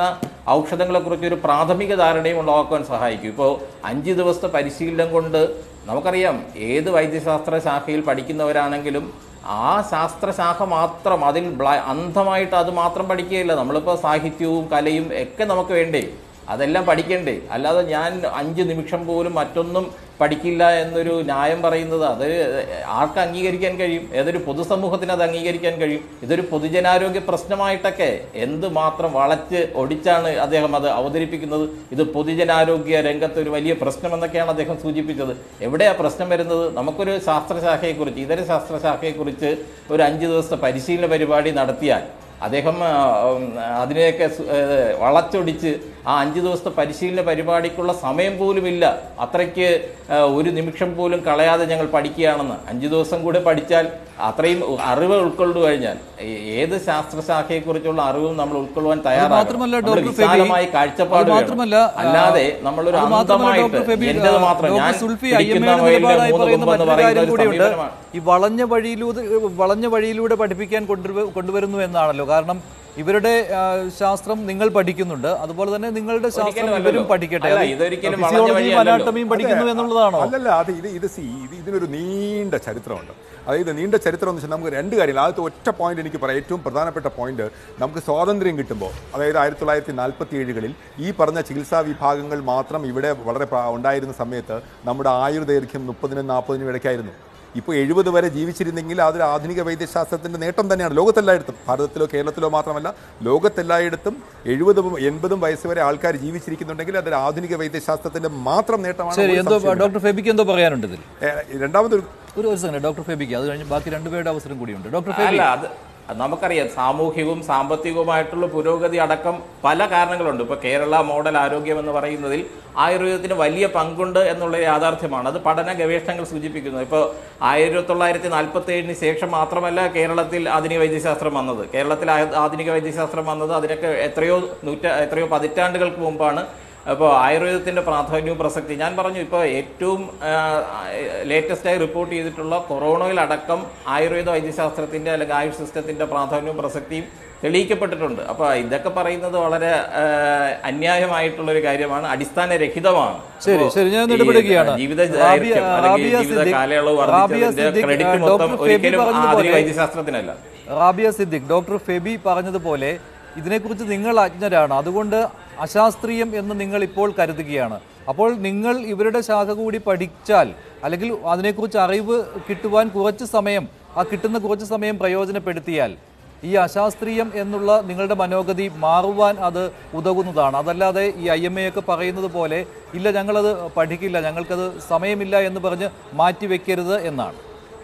ഔഷധങ്ങളെക്കുറിച്ച് ഒരു പ്രാഥമിക ധാരണയും ഉണ്ടാക്കുവാൻ സഹായിക്കും ഇപ്പോൾ അഞ്ച് ദിവസത്തെ പരിശീലനം കൊണ്ട് നമുക്കറിയാം ഏത് വൈദ്യശാസ്ത്ര ശാഖയിൽ പഠിക്കുന്നവരാണെങ്കിലും ആ ശാസ്ത്രശാഖ മാത്രം അതിൽ ബ്ല അന്ധമായിട്ട് അത് മാത്രം പഠിക്കുകയില്ല നമ്മളിപ്പോൾ സാഹിത്യവും കലയും ഒക്കെ നമുക്ക് വേണ്ടേ അതെല്ലാം പഠിക്കണ്ടേ അല്ലാതെ ഞാൻ അഞ്ച് നിമിഷം പോലും മറ്റൊന്നും പഠിക്കില്ല എന്നൊരു ന്യായം പറയുന്നത് അത് ആർക്ക് അംഗീകരിക്കാൻ കഴിയും ഏതൊരു പൊതുസമൂഹത്തിന് അത് അംഗീകരിക്കാൻ കഴിയും ഇതൊരു പൊതുജനാരോഗ്യ പ്രശ്നമായിട്ടൊക്കെ എന്ത് മാത്രം വളച്ച് ഒടിച്ചാണ് അദ്ദേഹം അത് അവതരിപ്പിക്കുന്നത് ഇത് പൊതുജനാരോഗ്യ രംഗത്ത് ഒരു വലിയ പ്രശ്നമെന്നൊക്കെയാണ് അദ്ദേഹം സൂചിപ്പിച്ചത് എവിടെയാ പ്രശ്നം വരുന്നത് നമുക്കൊരു ശാസ്ത്രശാഖയെക്കുറിച്ച് ഇതര ശാസ്ത്രശാഖയെക്കുറിച്ച് ഒരു അഞ്ച് ദിവസത്തെ പരിശീലന പരിപാടി നടത്തിയാൽ അദ്ദേഹം ആ, ഉം, അതിനെയൊക്കെ സു- ഏ, വളച്ചൊടിച്ച് ആ അഞ്ച് ദിവസത്തെ പരിശീലന പരിപാടിക്കുള്ള സമയം പോലുമില്ല അത്രയ്ക്ക് ആ, ഒരു നിമിഷം പോലും കളയാതെ ഞങ്ങൾ പഠിക്കുകയാണെന്ന് അഞ്ച് ദിവസം കൂടെ പഠിച്ചാൽ അത്രയും അറിവ് ഉൾക്കൊണ്ടു കഴിഞ്ഞാൽ ഏ- ഏത് ശാസ്ത്രശാഖയെക്കുറിച്ചുള്ള അറിവും നമ്മൾ ഉൾക്കൊള്ളുവാൻ തയ്യാറാണ് മാത്രമല്ല നമ്മൾ ഡോക്ടർ ഫെബി, വിശാലമായി കാഴ്ചപ്പാട് അത് വേണം. മാത്രമല്ല, ആ, അല്ലാതെ നമ്മളൊരു അത് മാത്രമല്ല അന്ധമായിട്ട് ഡോക്ടർ ഫെബി, എന്റേത് മാത്രം ഡോക്ടർ ഞാൻ സുൽഫി പിടിക്കുന്ന അയ്യമ്മയുടെ മുയലിന്റെ നിലപാടായി മൂന്ന് പറയുന്ന കൊമ്പെന്ന് മറ്റൊരു കാര്യം പറയുന്ന ഒരു കൂടിയുണ്ട് സമീപനമാണ് ഈ വളഞ്ഞ വഴിയിലൂടെ വളഞ്ഞ വഴിയിലൂടെ പഠിപ്പിക്കാൻ കൊണ്ടുവരു- കൊണ്ടുവരുന്നു എന്നാണല്ലോ കാരണം ഇവരുടെ ആ, ശാസ്ത്രം നിങ്ങൾ പഠിക്കുന്നുണ്ട് അതുപോലെ തന്നെ നിങ്ങളുടെ ശാസ്ത്രം ഒരിക്കലും ഇവരും അല്ലല്ലോ. പഠിക്കട്ടെ അല്ല, അത് ഇതൊരിക്കലും വളഞ്ഞ ഫിസിയോളജിയും വഴിയല്ലല്ലോ. അനാട്ടമിയും പഠിക്കുന്നു അതെ, എന്നുള്ളതാണോ അല്ലല്ല അത് ഇത് ഇത് സി ഇത് ഇതിനൊരു നീണ്ട ചരിത്രമുണ്ട് അതായത് നീണ്ട ചരിത്രം എന്ന് വെച്ചാൽ നമുക്ക് രണ്ട് കാര്യങ്ങൾ ആദ്യത്തെ ഒറ്റ പോയിന്റ് എനിക്ക് പറയാം ഏറ്റവും പ്രധാനപ്പെട്ട പോയിന്റ് നമുക്ക് സ്വാതന്ത്ര്യം കിട്ടുമ്പോൾ അതായത് ആയിരത്തി തൊള്ളായിരത്തി നാൽപ്പത്തി ഏഴുകളിൽ ഈ പറഞ്ഞ ചികിത്സാ വിഭാഗങ്ങൾ മാത്രം ഇവിടെ വളരെ പ്ര- ഉണ്ടായിരുന്ന സമയത്ത് നമ്മുടെ ആയുർദൈർഘ്യം മുപ്പതിനും നാൽപ്പതിനും ഇടയ്ക്കായിരുന്നു ഇപ്പോൾ എഴുപത് വരെ ജീവിച്ചിരുന്നെങ്കിൽ അതൊരു ആധുനിക വൈദ്യശാസ്ത്രത്തിൻ്റെ നേട്ടം തന്നെയാണ് ലോകത്തെല്ലായിടത്തും ഭാരതത്തിലോ കേരളത്തിലോ മാത്രമല്ല ലോകത്തെല്ലായിടത്തും എഴുപതും എൺപതും വയസ്സ് വരെ ആൾക്കാർ ജീവിച്ചിരിക്കുന്നുണ്ടെങ്കിൽ അതൊരു ആധുനിക വൈദ്യശാസ്ത്രത്തിന്റെ മാത്രം നേട്ടമാണ് ശരി ഒരു എന്തോ സംശയമില്ല. ഡോക്ടർ ഫെബിക്ക് എന്തോ പറയാനുണ്ട് ഇതിൽ ഏ, രണ്ടാമതൊരു ഒരു ഒരു സെക്കൻഡ് ഡോക്ടർ ഫെബിക്ക് അത് കഴിഞ്ഞ് ബാക്കി രണ്ടുപേരുടെ അവസരം കൂടിയുണ്ട് ഡോക്ടർ ഫെബി അല്ല അത് അത് നമുക്കറിയാം സാമൂഹികവും സാമ്പത്തികവുമായിട്ടുള്ള പുരോഗതി അടക്കം പല കാരണങ്ങളുണ്ട് ഇപ്പോൾ കേരള മോഡൽ ആരോഗ്യം എന്ന് പറയുന്നതിൽ ആയുർവേദത്തിന് വലിയ പങ്കുണ്ട് എന്നുള്ള യാഥാർത്ഥ്യമാണ് അത് പഠന ഗവേഷണങ്ങൾ സൂചിപ്പിക്കുന്നു ഇപ്പോൾ ആയിരത്തി തൊള്ളായിരത്തി നാൽപ്പത്തി ഏഴിന് ശേഷം മാത്രമല്ല കേരളത്തിൽ ആധുനിക വൈദ്യശാസ്ത്രം വന്നത് കേരളത്തിൽ ആ- ആധുനിക വൈദ്യശാസ്ത്രം വന്നത് അതിനൊക്കെ എത്രയോ നൂറ്റ എത്രയോ പതിറ്റാണ്ടുകൾക്ക് മുമ്പാണ് അപ്പോൾ ആയുർവേദത്തിന്റെ പ്രാധാന്യവും പ്രസക്തി ഞാൻ പറഞ്ഞു ഇപ്പോൾ ഏറ്റവും ലേറ്റസ്റ്റായി റിപ്പോർട്ട് ചെയ്തിട്ടുള്ള കൊറോണയിലടക്കം ആയുർവേദ വൈദ്യശാസ്ത്രത്തിന്റെ അല്ലെങ്കിൽ ആയുഷ് സിസ്റ്റത്തിന്റെ പ്രാധാന്യവും പ്രസക്തിയും തെളിയിക്കപ്പെട്ടിട്ടുണ്ട് അപ്പോൾ ഇതൊക്കെ പറയുന്നത് വളരെ ആ, അന്യായമായിട്ടുള്ള ഒരു കാര്യമാണ് അടിസ്ഥാനരഹിതമാണ് ശരി അപ്പോ ശരി ഞാൻ ഈ ഇടപെടുകയാണ് ജീവിത റാബിയ- ദൈർഘ്യം അല്ലെങ്കിൽ റാബിയ ജീവിത സിദ്ദിഖ്- കാലയളവ് റാബിയ വർദ്ധിച്ചതിന്റെ സിദ്ദിഖ്, ക്രെഡിറ്റ് ഡോക്ടർ മൊത്തം ഫെബി ഒരിക്കലും പറഞ്ഞതുപോലെ- ആധുനിക വൈദ്യശാസ്ത്രത്തിനല്ല റാബിയ സിദ്ദിഖ് ഡോക്ടർ ഫെബി പറഞ്ഞതുപോലെ ഇതിനെക്കുറിച്ച് നിങ്ങൾ അജ്ഞരാണ് അതുകൊണ്ട് അശാസ്ത്രീയം എന്ന് നിങ്ങൾ ഇപ്പോൾ കരുതുകയാണ് അപ്പോൾ നിങ്ങൾ ഇവരുടെ ശാഖ കൂടി പഠിച്ചാൽ അല്ലെങ്കിൽ അതിനെക്കുറിച്ച് അറിവ് കിട്ടുവാൻ കുറച്ച് സമയം ആ കിട്ടുന്ന കുറച്ച് സമയം പ്രയോജനപ്പെടുത്തിയാൽ ഈ അശാസ്ത്രീയം എന്നുള്ള നിങ്ങളുടെ മനോഗതി മാറുവാൻ അത് ഉതകുന്നതാണ് അതല്ലാതെ ഈ ഐ എം എ ഒക്കെ പറയുന്നത് പോലെ ഇല്ല ഞങ്ങളത് പഠിക്കില്ല ഞങ്ങൾക്കത് സമയമില്ല എന്ന് പറഞ്ഞ് മാറ്റിവെക്കരുത് എന്നാണ്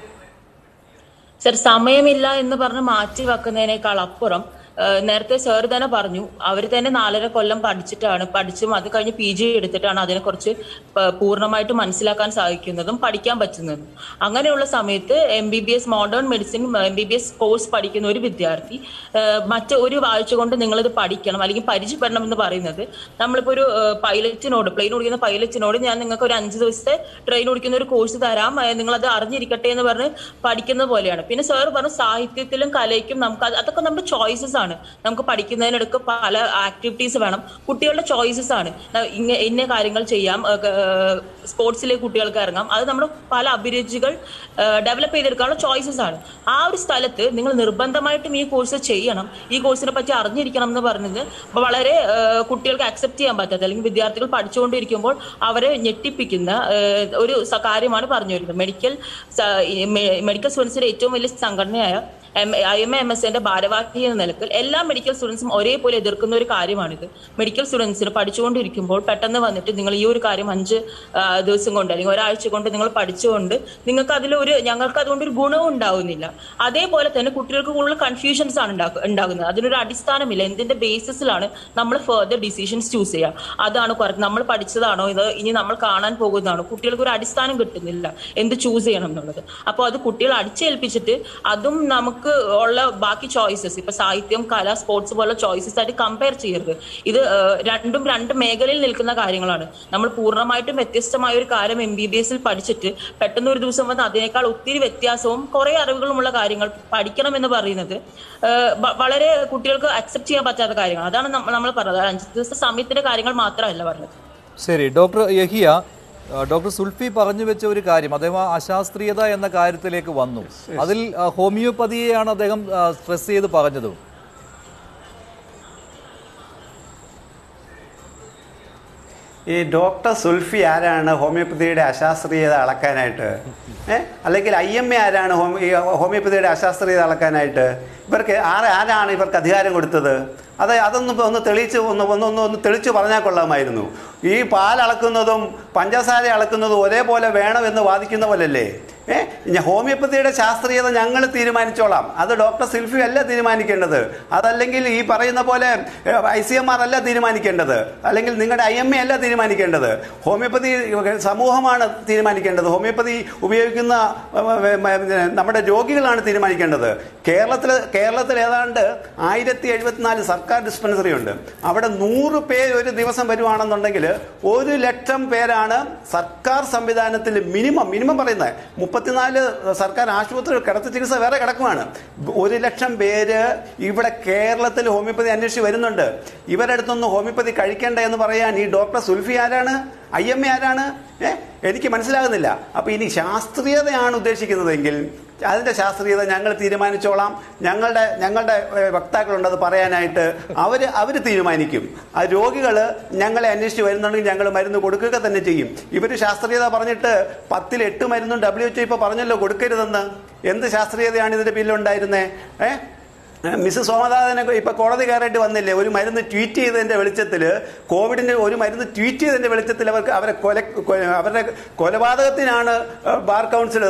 സർ സമയമില്ല എന്ന് പറഞ്ഞ് മാറ്റി വെക്കുന്നതിനേക്കാൾ അപ്പുറം ആ, നേരത്തെ സാർ തന്നെ പറഞ്ഞു അവർ തന്നെ നാലര കൊല്ലം പഠിച്ചിട്ടാണ് പഠിച്ചും അത് കഴിഞ്ഞ് പി ജി എടുത്തിട്ടാണ് അതിനെക്കുറിച്ച് പ- പൂർണ്ണമായിട്ട് മനസ്സിലാക്കാൻ സാധിക്കുന്നതും പഠിക്കാൻ പറ്റുന്നതും അങ്ങനെയുള്ള സമയത്ത് M B B S modern medicine M B B S course പഠിക്കുന്ന ഒരു വിദ്യാർത്ഥി ആ, മറ്റ് ഒരു ആഴ്ച കൊണ്ട് നിങ്ങളിത് പഠിക്കണം അല്ലെങ്കിൽ പരിചയപ്പെടണം എന്ന് പറയുന്നത് നമ്മളിപ്പോൾ ഒരു പൈലറ്റിനോട് പ്ലെയിൻ ഓടിക്കുന്ന പൈലറ്റിനോട് ഞാൻ നിങ്ങൾക്ക് ഒരു അഞ്ച് ദിവസത്തെ ട്രെയിൻ ഓടിക്കുന്ന ഒരു കോഴ്സ് തരാം ആ, നിങ്ങളത് അറിഞ്ഞിരിക്കട്ടെ എന്ന് പറഞ്ഞ് പഠിക്കുന്നത് പോലെയാണ് പിന്നെ സാർ പറഞ്ഞു സാഹിത്യത്തിലും കലയ്ക്കും നമുക്ക് അത് അതൊക്കെ നമ്മുടെ ചോയ്സസ് ആണ് നമുക്ക് പഠിക്കുന്നതിനിടക്ക് പല ആക്ടിവിറ്റീസ് വേണം കുട്ടികളുടെ ചോയ്സസ് ആണ് ന- ഇങ്ങ ഇന്ന കാര്യങ്ങൾ ചെയ്യാം സ്പോർട്സിലെ കുട്ടികൾക്ക് ഇറങ്ങാം അത് നമ്മുടെ പല അഭിരുചികൾ ഡെവലപ്പ് ചെയ്തെടുക്കാനുള്ള ചോയ്സസ് ആണ് ആ ഒരു സ്ഥലത്ത് നിങ്ങൾ നിർബന്ധമായിട്ടും ഈ കോഴ്സ് ചെയ്യണം ഈ കോഴ്സിനെ പറ്റി അറിഞ്ഞിരിക്കണം എന്ന് പറഞ്ഞത് വളരെ ആ, കുട്ടികൾക്ക് അക്സെപ്റ്റ് ചെയ്യാൻ പറ്റാത്ത അല്ലെങ്കിൽ വിദ്യാർത്ഥികൾ പഠിച്ചുകൊണ്ടിരിക്കുമ്പോൾ അവരെ ഞെട്ടിപ്പിക്കുന്ന ആ, ഒരു സ- കാര്യമാണ് പറഞ്ഞു വരുന്നത് മെഡിക്കൽ സ- ഈ മെ- മെഡിക്കൽ സ്റ്റുഡൻസിന്റെ ഏറ്റവും വലിയ സംഘടനയായ ഐ എം എം എസ് എന്റെ ഭാരവാഹി എന്ന നിലക്ക് എല്ലാ മെഡിക്കൽ സ്റ്റുഡൻസും ഒരേപോലെ എതിർക്കുന്ന ഒരു കാര്യമാണിത് മെഡിക്കൽ സ്റ്റുഡൻസിന് പഠിച്ചുകൊണ്ടിരിക്കുമ്പോൾ പെട്ടെന്ന് വന്നിട്ട് നിങ്ങൾ ഈ ഒരു കാര്യം അഞ്ച് ആ, ദിവസം കൊണ്ട് അല്ലെങ്കിൽ ഒരാഴ്ച കൊണ്ട് നിങ്ങൾ പഠിച്ചുകൊണ്ട് നിങ്ങൾക്ക് അതിലൊരു ഞങ്ങൾക്ക് അതുകൊണ്ട് ഒരു ഗുണവും ഉണ്ടാവുന്നില്ല അതേപോലെ തന്നെ കുട്ടികൾക്ക് കൂടുതൽ കൺഫ്യൂഷൻസ് ആണ് ഉണ്ടാക്കു- ഉണ്ടാകുന്നത് അതിനൊരു അടിസ്ഥാനമില്ല എന്തിന്റെ ബേസിസിലാണ് നമ്മൾ ഫെർദർ ഡിസിഷൻസ് ചൂസ് ചെയ്യുക അതാണ് correct. നമ്മൾ പഠിച്ചതാണോ ഇത് ഇനി നമ്മൾ കാണാൻ പോകുന്നതാണോ കുട്ടികൾക്ക് ഒരു അടിസ്ഥാനം കിട്ടുന്നില്ല എന്ത് ചൂസ് ചെയ്യണം എന്നുള്ളത് അപ്പോൾ അത് കുട്ടികൾ അടിച്ചേൽപ്പിച്ചിട്ട് അതും നമുക്ക് നമുക്ക് ഉള്ള ബാക്കി ചോയ്സസ് ഇപ്പൊ സാഹിത്യം കല സ്പോർട്സ് പോലുള്ള ചോയ്സസ് ആയിട്ട് കമ്പയർ ചെയ്യരുത് ഇത് ഏഹ്, രണ്ടും രണ്ട് മേഖലയിൽ നിൽക്കുന്ന കാര്യങ്ങളാണ് നമ്മൾ പൂർണ്ണമായിട്ടും വ്യത്യസ്തമായ ഒരു കാര്യം എം ബി ബി എസിൽ പഠിച്ചിട്ട് പെട്ടെന്ന് ഒരു ദിവസം വന്ന് അതിനേക്കാൾ ഒത്തിരി വ്യത്യാസവും കുറെ അറിവുകളുമുള്ള കാര്യങ്ങൾ പഠിക്കണം എന്ന് പറയുന്നത് ഏഹ്, വ- വളരെ കുട്ടികൾക്ക് അക്സെപ്റ്റ് ചെയ്യാൻ പറ്റാത്ത കാര്യങ്ങൾ അതാണ് നമ്മ- നമ്മൾ പറഞ്ഞത് അഞ്ച് ദിവസത്തെ സമയത്തിന്റെ കാര്യങ്ങൾ മാത്രമല്ല പറഞ്ഞത് ശരി ഡോക്ടർ യഹിയ ആ, ഡോക്ടർ സുൽഫി പറഞ്ഞു വെച്ച ഒരു കാര്യം അദ്ദേഹം ആ അശാസ്ത്രീയത എന്ന കാര്യത്തിലേക്ക് വന്നു അതിൽ ആ, ഹോമിയോപ്പതിയെയാണ് അദ്ദേഹം ആ, സ്ട്രെസ് ചെയ്ത് പറഞ്ഞതും ഈ ഡോക്ടർ സുൽഫി ആരാണ് ഹോമിയോപ്പതിയുടെ അശാസ്ത്രീയത അളക്കാനായിട്ട് ഏ അല്ലെങ്കിൽ ഐ എം എ ആരാണ് ഹോമി ഈ ഹോമിയോപ്പതിയുടെ അശാസ്ത്രീയത അളക്കാനായിട്ട് ഇവർക്ക് ആര ആരാണ് ഇവർക്ക് അധികാരം കൊടുത്തത് അത് അതൊന്ന് ഇപ്പൊ ഒന്ന് തെളിയിച്ച് ഒന്ന് ഒന്ന് ഒന്ന് ഒന്ന് തെളിച്ച് പറഞ്ഞാൽ കൊള്ളാമായിരുന്നു ഈ പാൽ അളക്കുന്നതും പഞ്ചസാര അളക്കുന്നതും ഒരേപോലെ വേണമെന്ന് വാദിക്കുന്ന പോലല്ലേ ഏ ഇനി ഹോമിയോപ്പതിയുടെ ശാസ്ത്രീയത ഞങ്ങൾ തീരുമാനിച്ചോളാം അത് ഡോക്ടർ സിൽഫി അല്ല തീരുമാനിക്കേണ്ടത് അതല്ലെങ്കിൽ ഈ പറയുന്ന പോലെ ഐ സി എം ആർ അല്ല തീരുമാനിക്കേണ്ടത് അല്ലെങ്കിൽ നിങ്ങളുടെ ഐ എം എ അല്ല തീരുമാനിക്കേണ്ടത് ഹോമിയോപ്പതി സമൂഹമാണ് തീരുമാനിക്കേണ്ടത് ഹോമിയോപ്പതി ഉപയോഗിക്കുന്ന ഏ, ഏ, ഏ, നമ്മുടെ രോഗികളാണ് തീരുമാനിക്കേണ്ടത് കേരളത്തിൽ കേരളത്തിൽ ഏതാണ്ട് ആയിരത്തി എഴുപത്തിനാല് സർക്കാർ ഡിസ്പെൻസറി ഉണ്ട് അവിടെ നൂറ് പേര് ഒരു ദിവസം വരുവാണെന്നുണ്ടെങ്കിൽ ഒരു ലക്ഷം പേരാണ് സർക്കാർ സംവിധാനത്തിൽ മിനിമം മിനിമം പറയുന്നത് മുപ്പത്തിനാല് സർക്കാർ ആശുപത്രികൾ കിടത്തി ചികിത്സ വേറെ കിടക്കുവാണ് ഒരു ലക്ഷം പേര് ഇവിടെ കേരളത്തിൽ ഹോമിയോപ്പതി അന്വേഷിച്ച് വരുന്നുണ്ട് ഇവരുടെ അടുത്തൊന്നും ഹോമിയോപ്പതി കഴിക്കേണ്ട എന്ന് പറയാൻ ഈ ഡോക്ടർ സുൽഫി ആരാണ് ഐ എം എ ആരാണ് ഏ എനിക്ക് മനസ്സിലാകുന്നില്ല അപ്പൊ ഇനി ശാസ്ത്രീയതയാണ് ഉദ്ദേശിക്കുന്നതെങ്കിൽ അതിന്റെ ശാസ്ത്രീയത ഞങ്ങൾ തീരുമാനിച്ചോളാം ഞങ്ങളുടെ ഞങ്ങളുടെ ഏ, വക്താക്കളുണ്ട് അത് പറയാനായിട്ട് അവര് അവര് തീരുമാനിക്കും ആ രോഗികൾ ഞങ്ങളെ അന്വേഷിച്ച് വരുന്നുണ്ടെങ്കിൽ ഞങ്ങൾ മരുന്ന് കൊടുക്കുക തന്നെ ചെയ്യും ഇവര് ശാസ്ത്രീയത പറഞ്ഞിട്ട് പത്തിൽ എട്ട് മരുന്നും ഡബ്ല്യു എച്ച് ഇപ്പൊ പറഞ്ഞല്ലോ കൊടുക്കരുതെന്ന് എന്ത് ശാസ്ത്രീയതയാണ് ഇതിന്റെ പിന്നിലുണ്ടായിരുന്നേ ഏഹ് മിസ് സോമനാഥനെ ഇപ്പൊ കോടതി കയറിയിട്ട് വന്നില്ലേ ഒരു മരുന്ന് ട്വീറ്റ് ചെയ്തതിന്റെ വെളിച്ചത്തിൽ കോവിഡിന്റെ ഒരു മരുന്ന് ട്വീറ്റ് ചെയ്തതിന്റെ വെളിച്ചത്തിൽ അവർക്ക് അവരെ കൊല കൊ- അവരുടെ കൊലപാതകത്തിനാണ് ബാർ കൗൺസിൽ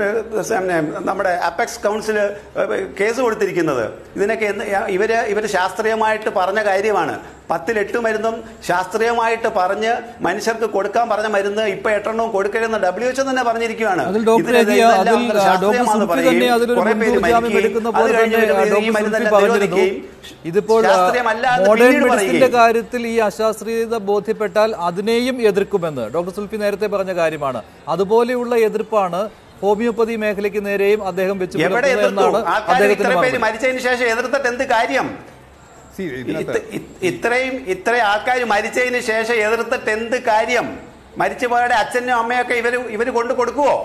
നമ്മുടെ അപ്പെക്സ് കൗൺസിൽ കേസ് കൊടുത്തിരിക്കുന്നത് ഇതിനൊക്കെ എന്ത് ഇവര് ഇവര് ശാസ്ത്രീയമായിട്ട് പറഞ്ഞ കാര്യമാണ് പത്തിൽ എട്ട് മരുന്നും ശാസ്ത്രീയമായിട്ട് പറഞ്ഞ് മനുഷ്യർക്ക് കൊടുക്കാൻ പറഞ്ഞ മരുന്ന് ഇപ്പൊ എട്ടെണ്ണവും കൊടുക്കരുതെന്ന് ഡബ്ല്യു എച്ച് തന്നെ പറഞ്ഞിരിക്കുകയാണ് അതിൽ ഡോക്ടർ ഇതിനെതിരെ എഹിയ, ഇതെല്ലാം അതിൽ, അന്തർ ആ, ഡോക്ടർ ശാസ്ത്രീയമാണെന്ന് സുൽഫി തന്നെ പറയുകയും അതിലൊരു കുറേ പേര് മുൻകൂർ ജാമ്യം മരിക്കുകയും എടുക്കുന്ന അത് പോലെ കഴിഞ്ഞ് തന്നെ ഇവര് ഈ ഡോക്ടർ സുൽഫി മരുന്നെല്ലാം പറഞ്ഞിരുന്നു നിരോധിക്കുകയും ഇതിപ്പോൾ ആ, ശാസ്ത്രീയമല്ലാതെ മോഡേൺ പിന്നീട് മെഡിസിന്റെ പറയുകയും. കാര്യത്തിൽ ഈ അശാസ്ത്രീയത ബോധ്യപ്പെട്ടാൽ അതിനെയും എതിർക്കുമെന്ന് ഡോക്ടർ സുൽഫി നേരത്തെ പറഞ്ഞ കാര്യമാണ് അതുപോലെയുള്ള എതിർപ്പാണ് ഹോമിയോപ്പതി മേഖലയ്ക്ക് നേരെയും അദ്ദേഹം വെച്ച് എവിടെ പുലർത്തുന്നത് എതിർത്തു എന്നാണ് ആൾക്കാർ അദ്ദേഹത്തിന്റെ ഇത്ര പേര് മറുപടി. മരിച്ചതിന് ശേഷം എതിർത്തിട്ട് എന്ത് കാര്യം See, ഇതിനകത്ത് ഇത്- ഇത്- ഇത്രയും ഇത്രയും ആൾക്കാർ മരിച്ചതിന് ശേഷം എതിർത്തിട്ട് എന്ത് കാര്യം മരിച്ചുപോയയുടെ അച്ഛനും അമ്മയൊക്കെ ഇവര് ഇവര് കൊണ്ടു കൊടുക്കുവോ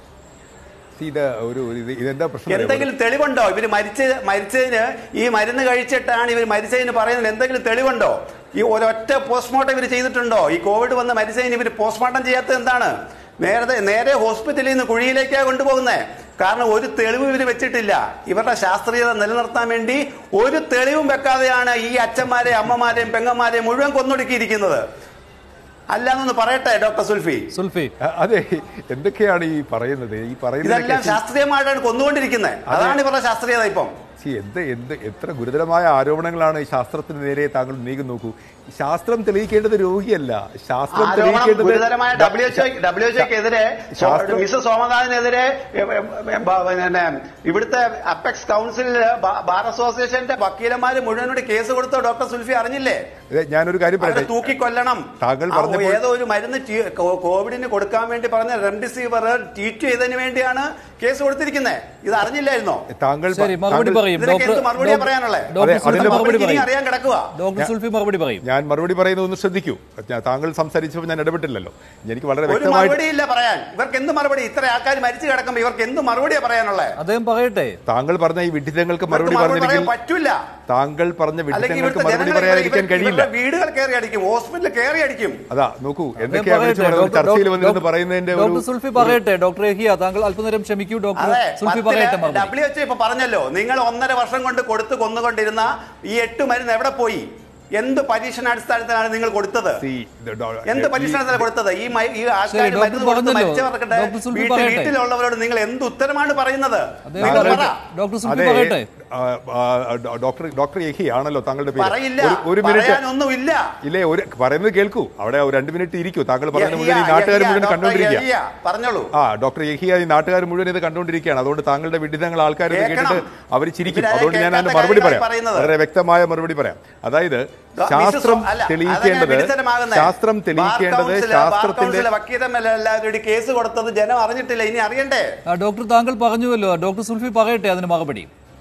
see, ഇത് ഒരു ഒരു- ഇത് ഇതെന്താ പ്രശ്നം അറിയാമോ? എന്തെങ്കിലും തെളിവുണ്ടോ ഇവര് മരിച്ച മരിച്ചതിന് ഈ മരുന്ന് കഴിച്ചിട്ടാണ് ഇവർ മരിച്ചതിന് പറയുന്നത് എന്തെങ്കിലും തെളിവുണ്ടോ ഈ ഒരൊറ്റ പോസ്റ്റ്മോർട്ടം ഇവർ ചെയ്തിട്ടുണ്ടോ ഈ കോവിഡ് വന്ന് മരിച്ചതിന് ഇവർ പോസ്റ്റ്മോർട്ടം ചെയ്യാത്തത് എന്താണ് നേരത്തെ നേരെ ഹോസ്പിറ്റലിൽ നിന്ന് കുഴിയിലേക്കാണ് കൊണ്ടുപോകുന്നത് കാരണം ഒരു തെളിവ് ഇവർ വെച്ചിട്ടില്ല ഇവരുടെ ശാസ്ത്രീയത നിലനിർത്താൻ വേണ്ടി ഒരു തെളിവും വെക്കാതെയാണ് ഈ അച്ഛന്മാരെയും അമ്മമാരെയും പെങ്ങന്മാരെയും മുഴുവൻ കൊന്നൊടുക്കിയിരിക്കുന്നത് അല്ലാന്നൊന്ന് പറയട്ടെ ഡോക്ടർ സുൽഫി സുൽഫി അ- അതെ എന്തൊക്കെയാണ് ഈ പറയുന്നത് ഈ ഇതെല്ലാം പറയുന്നത് ശാസ്ത്രീയമായിട്ടാണ് കൊന്നുകൊണ്ടിരിക്കുന്നത് അതാണ് ഇവരുടെ ശാസ്ത്രീയത ഇപ്പം എന്ത് എന്ത് എത്ര ഗുരുതരമായ ആരോപണങ്ങളാണ് ഈ ശാസ്ത്രത്തിന് നേരെ താങ്കൾ നീങ്ങി നോക്കൂ ഈ ശാസ്ത്രം തെളിയിക്കേണ്ടത് രോഗിയല്ല ശാസ്ത്രം ആരോപണം തെളിയിക്കേണ്ടത് ഗുരുതരമായ ഡബ്ല്യു എച്ച് ഡബ്ല്യു എച്ച്ക്കെതിരെ ശാസ്ത്രം- മിസ് സോമനാഥിനെതിരെ എ, എ, എ, ബ- പിന്നെ ഇവിടുത്തെ അപ്പെക്സ് കൗൺസിലില് ബ- ബാർ അസോസിയേഷന്റെ വക്കീലന്മാര് മുഴുവനോട് കേസ് കൊടുത്ത ഡോക്ടർ സുൽഫി അറിഞ്ഞില്ലേ ഇത് ഞാനൊരു കാര്യം അവരെ പറയട്ടെ തൂക്കിക്കൊല്ലണം താങ്കൾ ആ, പറഞ്ഞപ്പോൾ- ഏതോ ഒരു മരുന്ന് ടി- കോ- കോവിഡിന് കൊടുക്കാൻ വേണ്ടി പറഞ്ഞ റെംഡിസിവിർ ട്രീറ്റ് ചെയ്തതിന് വേണ്ടിയാണ് കേസ് കൊടുത്തിരിക്കുന്നത് ഇത് അറിഞ്ഞില്ലായിരുന്നോ താങ്കൾ പ- ശരി മറുപടി താങ്കൾ- പറയും ഇതിനൊക്കെ ഡോക്ടർ എന്ത് മറുപടിയാ പറയാനുള്ളത് ഡോക്ടർ അതെ, സുൽഫി അതിന്റെ മറുപടി ഇനി പറയും അറിയാൻ കിടക്കുക ഡോക്ടർ സുൽഫി മറുപടി പറയും ഞാൻ മറുപടി പറയുന്നത് ഒന്ന് ശ്രദ്ധിക്കൂ ഞാൻ- താങ്കൾ സംസാരിച്ചപ്പോൾ ഞാൻ ഇടപെട്ടില്ലല്ലോ എനിക്ക് വളരെ ഒരു വ്യക്തമായിട്ട് മറുപടി ഇല്ല പറയാൻ ഇവർക്ക് എന്ത് മറുപടി ഇത്ര ആൾക്കാർ മരിച്ചു കിടക്കുമ്പോ ഇവർക്ക് എന്ത് മറുപടിയാ പറയാനുള്ളത് അദ്ദേഹം പറയട്ടെ താങ്കൾ പറഞ്ഞ ഈ വിഡിതങ്ങൾക്ക് ഇവർക്ക് മറുപടി മറുപടി പറയാൻ പറഞ്ഞില്ലെങ്കിൽ പറ്റൂല താങ്കൾ പറഞ്ഞ അല്ലെങ്കിൽ വിഡിതങ്ങൾക്ക് ഇവിടുത്തെ മറുപടി ജനങ്ങൾ പറയാതിരിക്കാൻ ഇവർ- കഴിയില്ല ഇവരുടെ വീടുകൾ കയറി അടിക്കും ഹോസ്പിറ്റലിൽ കയറി അടിക്കും അതാ നോക്കൂ അദ്ദേഹം എന്തൊക്കെയാ വിളിച്ചു പറയട്ടെ. പറയുന്നത് ഡോക്ടർ- ചർച്ചയിൽ വന്നിരുന്ന് ഡോക്ടർ- പറയുന്നതിന്റെ ഒരു ഡോക്ടർ സുൽഫി പറയട്ടെ ഡോക്ടർ എഹിയ താങ്കൾ അല്പനേരം ക്ഷമിക്കൂ ഡോക്ടർ അതെ സുൽഫി പറയട്ടെ മറുപടി ഡബ്ല്യു എച്ച് ഇപ്പൊ പറഞ്ഞല്ലോ നിങ്ങൾ ഒന്നര വർഷം കൊണ്ട് കൊടുത്ത് കൊന്നുകൊണ്ടിരുന്ന ഈ എട്ട് മരുന്ന് എവിടെ പോയി എന്ത് പരീക്ഷണാടിസ്ഥാനത്തിലാണ് നിങ്ങൾ കൊടുത്തത് See, the do- എന്ത് പരീക്ഷണത്തിലാണ് കൊടുത്തത് ഈ മ- ഈ ആൾക്കാർ ഡോക്ടർ മരുന്ന് കൊടുത്ത് പറഞ്ഞല്ലോ. മരിച്ചവർക്ക് ഡോക്ടർ സുൽഫി വീട്ടിൽ പറയട്ടെ. വീട്ടിലുള്ളവരോട് നിങ്ങൾ എന്ത് ഉത്തരമാണ് പറയുന്നത് അദ്ദേഹം നിങ്ങൾ പറയട്ടെ. പറ ഡോക്ടർ സുൽഫി അതെ പറയട്ടെ ആ, ആ, ഡോ- ഡോക്ടർ ഡോക്ടർ യഹി ആണല്ലോ താങ്കളുടെ പേര് പറയില്ല ഒരു- ഒരു മിനിറ്റ് പറയാനൊന്നുമില്ല ഇല്ലേ ഒരു പറയുന്നത് കേൾക്കൂ അവിടെ ഒരു രണ്ട് മിനിറ്റ് ഇരിക്കൂ താങ്കൾ പറയുന്നത് മുഴുവൻ ഈ യഹിയ, നാട്ടുകാർ യഹിയ, മുഴുവൻ ഡോക്ടർ കണ്ടുകൊണ്ടിരിക്കുക യഹിയ, പറഞ്ഞോളൂ ആ ഡോക്ടർ യഹിയ ഈ നാട്ടുകാർ മുഴുവൻ ഇത് കണ്ടുകൊണ്ടിരിക്കുകയാണ് അതുകൊണ്ട് താങ്കളുടെ വിഡിതങ്ങൾ ആൾക്കാർ ഇത് കേൾക്കണം. കേട്ടിട്ട് അവർ ചിരിക്കും ഇവരാരും അതുകൊണ്ട് ഞാൻ അതിന് കേൾക്കാത്ത മറുപടി കാര്യങ്ങളാണ് പറയാം പറയുന്നത്. വളരെ വ്യക്തമായ മറുപടി പറയാം അതായത് മിസ്സസ് ശാസ്ത്രം അല്ല, അതങ്ങനെ തെളിയിക്കേണ്ടത് വിഡിത്തരമാകുന്നെ. ശാസ്ത്രം ബാർ തെളിയിക്കേണ്ടത് കൗൺസില്, ബാർ ശാസ്ത്രത്തിന്റെ കൗൺസിലെ വക്കീലന്മാരെല്ലാം എല്ലാവരും ഒരു കേസ് കൊടുത്തത് ജനം അറിഞ്ഞിട്ടില്ല ഇനി അറിയണ്ടേ ആ, ഡോക്ടർ താങ്കൾ പറഞ്ഞുവല്ലോ ഡോക്ടർ സുൽഫി പറയട്ടെ അതിന് മറുപടി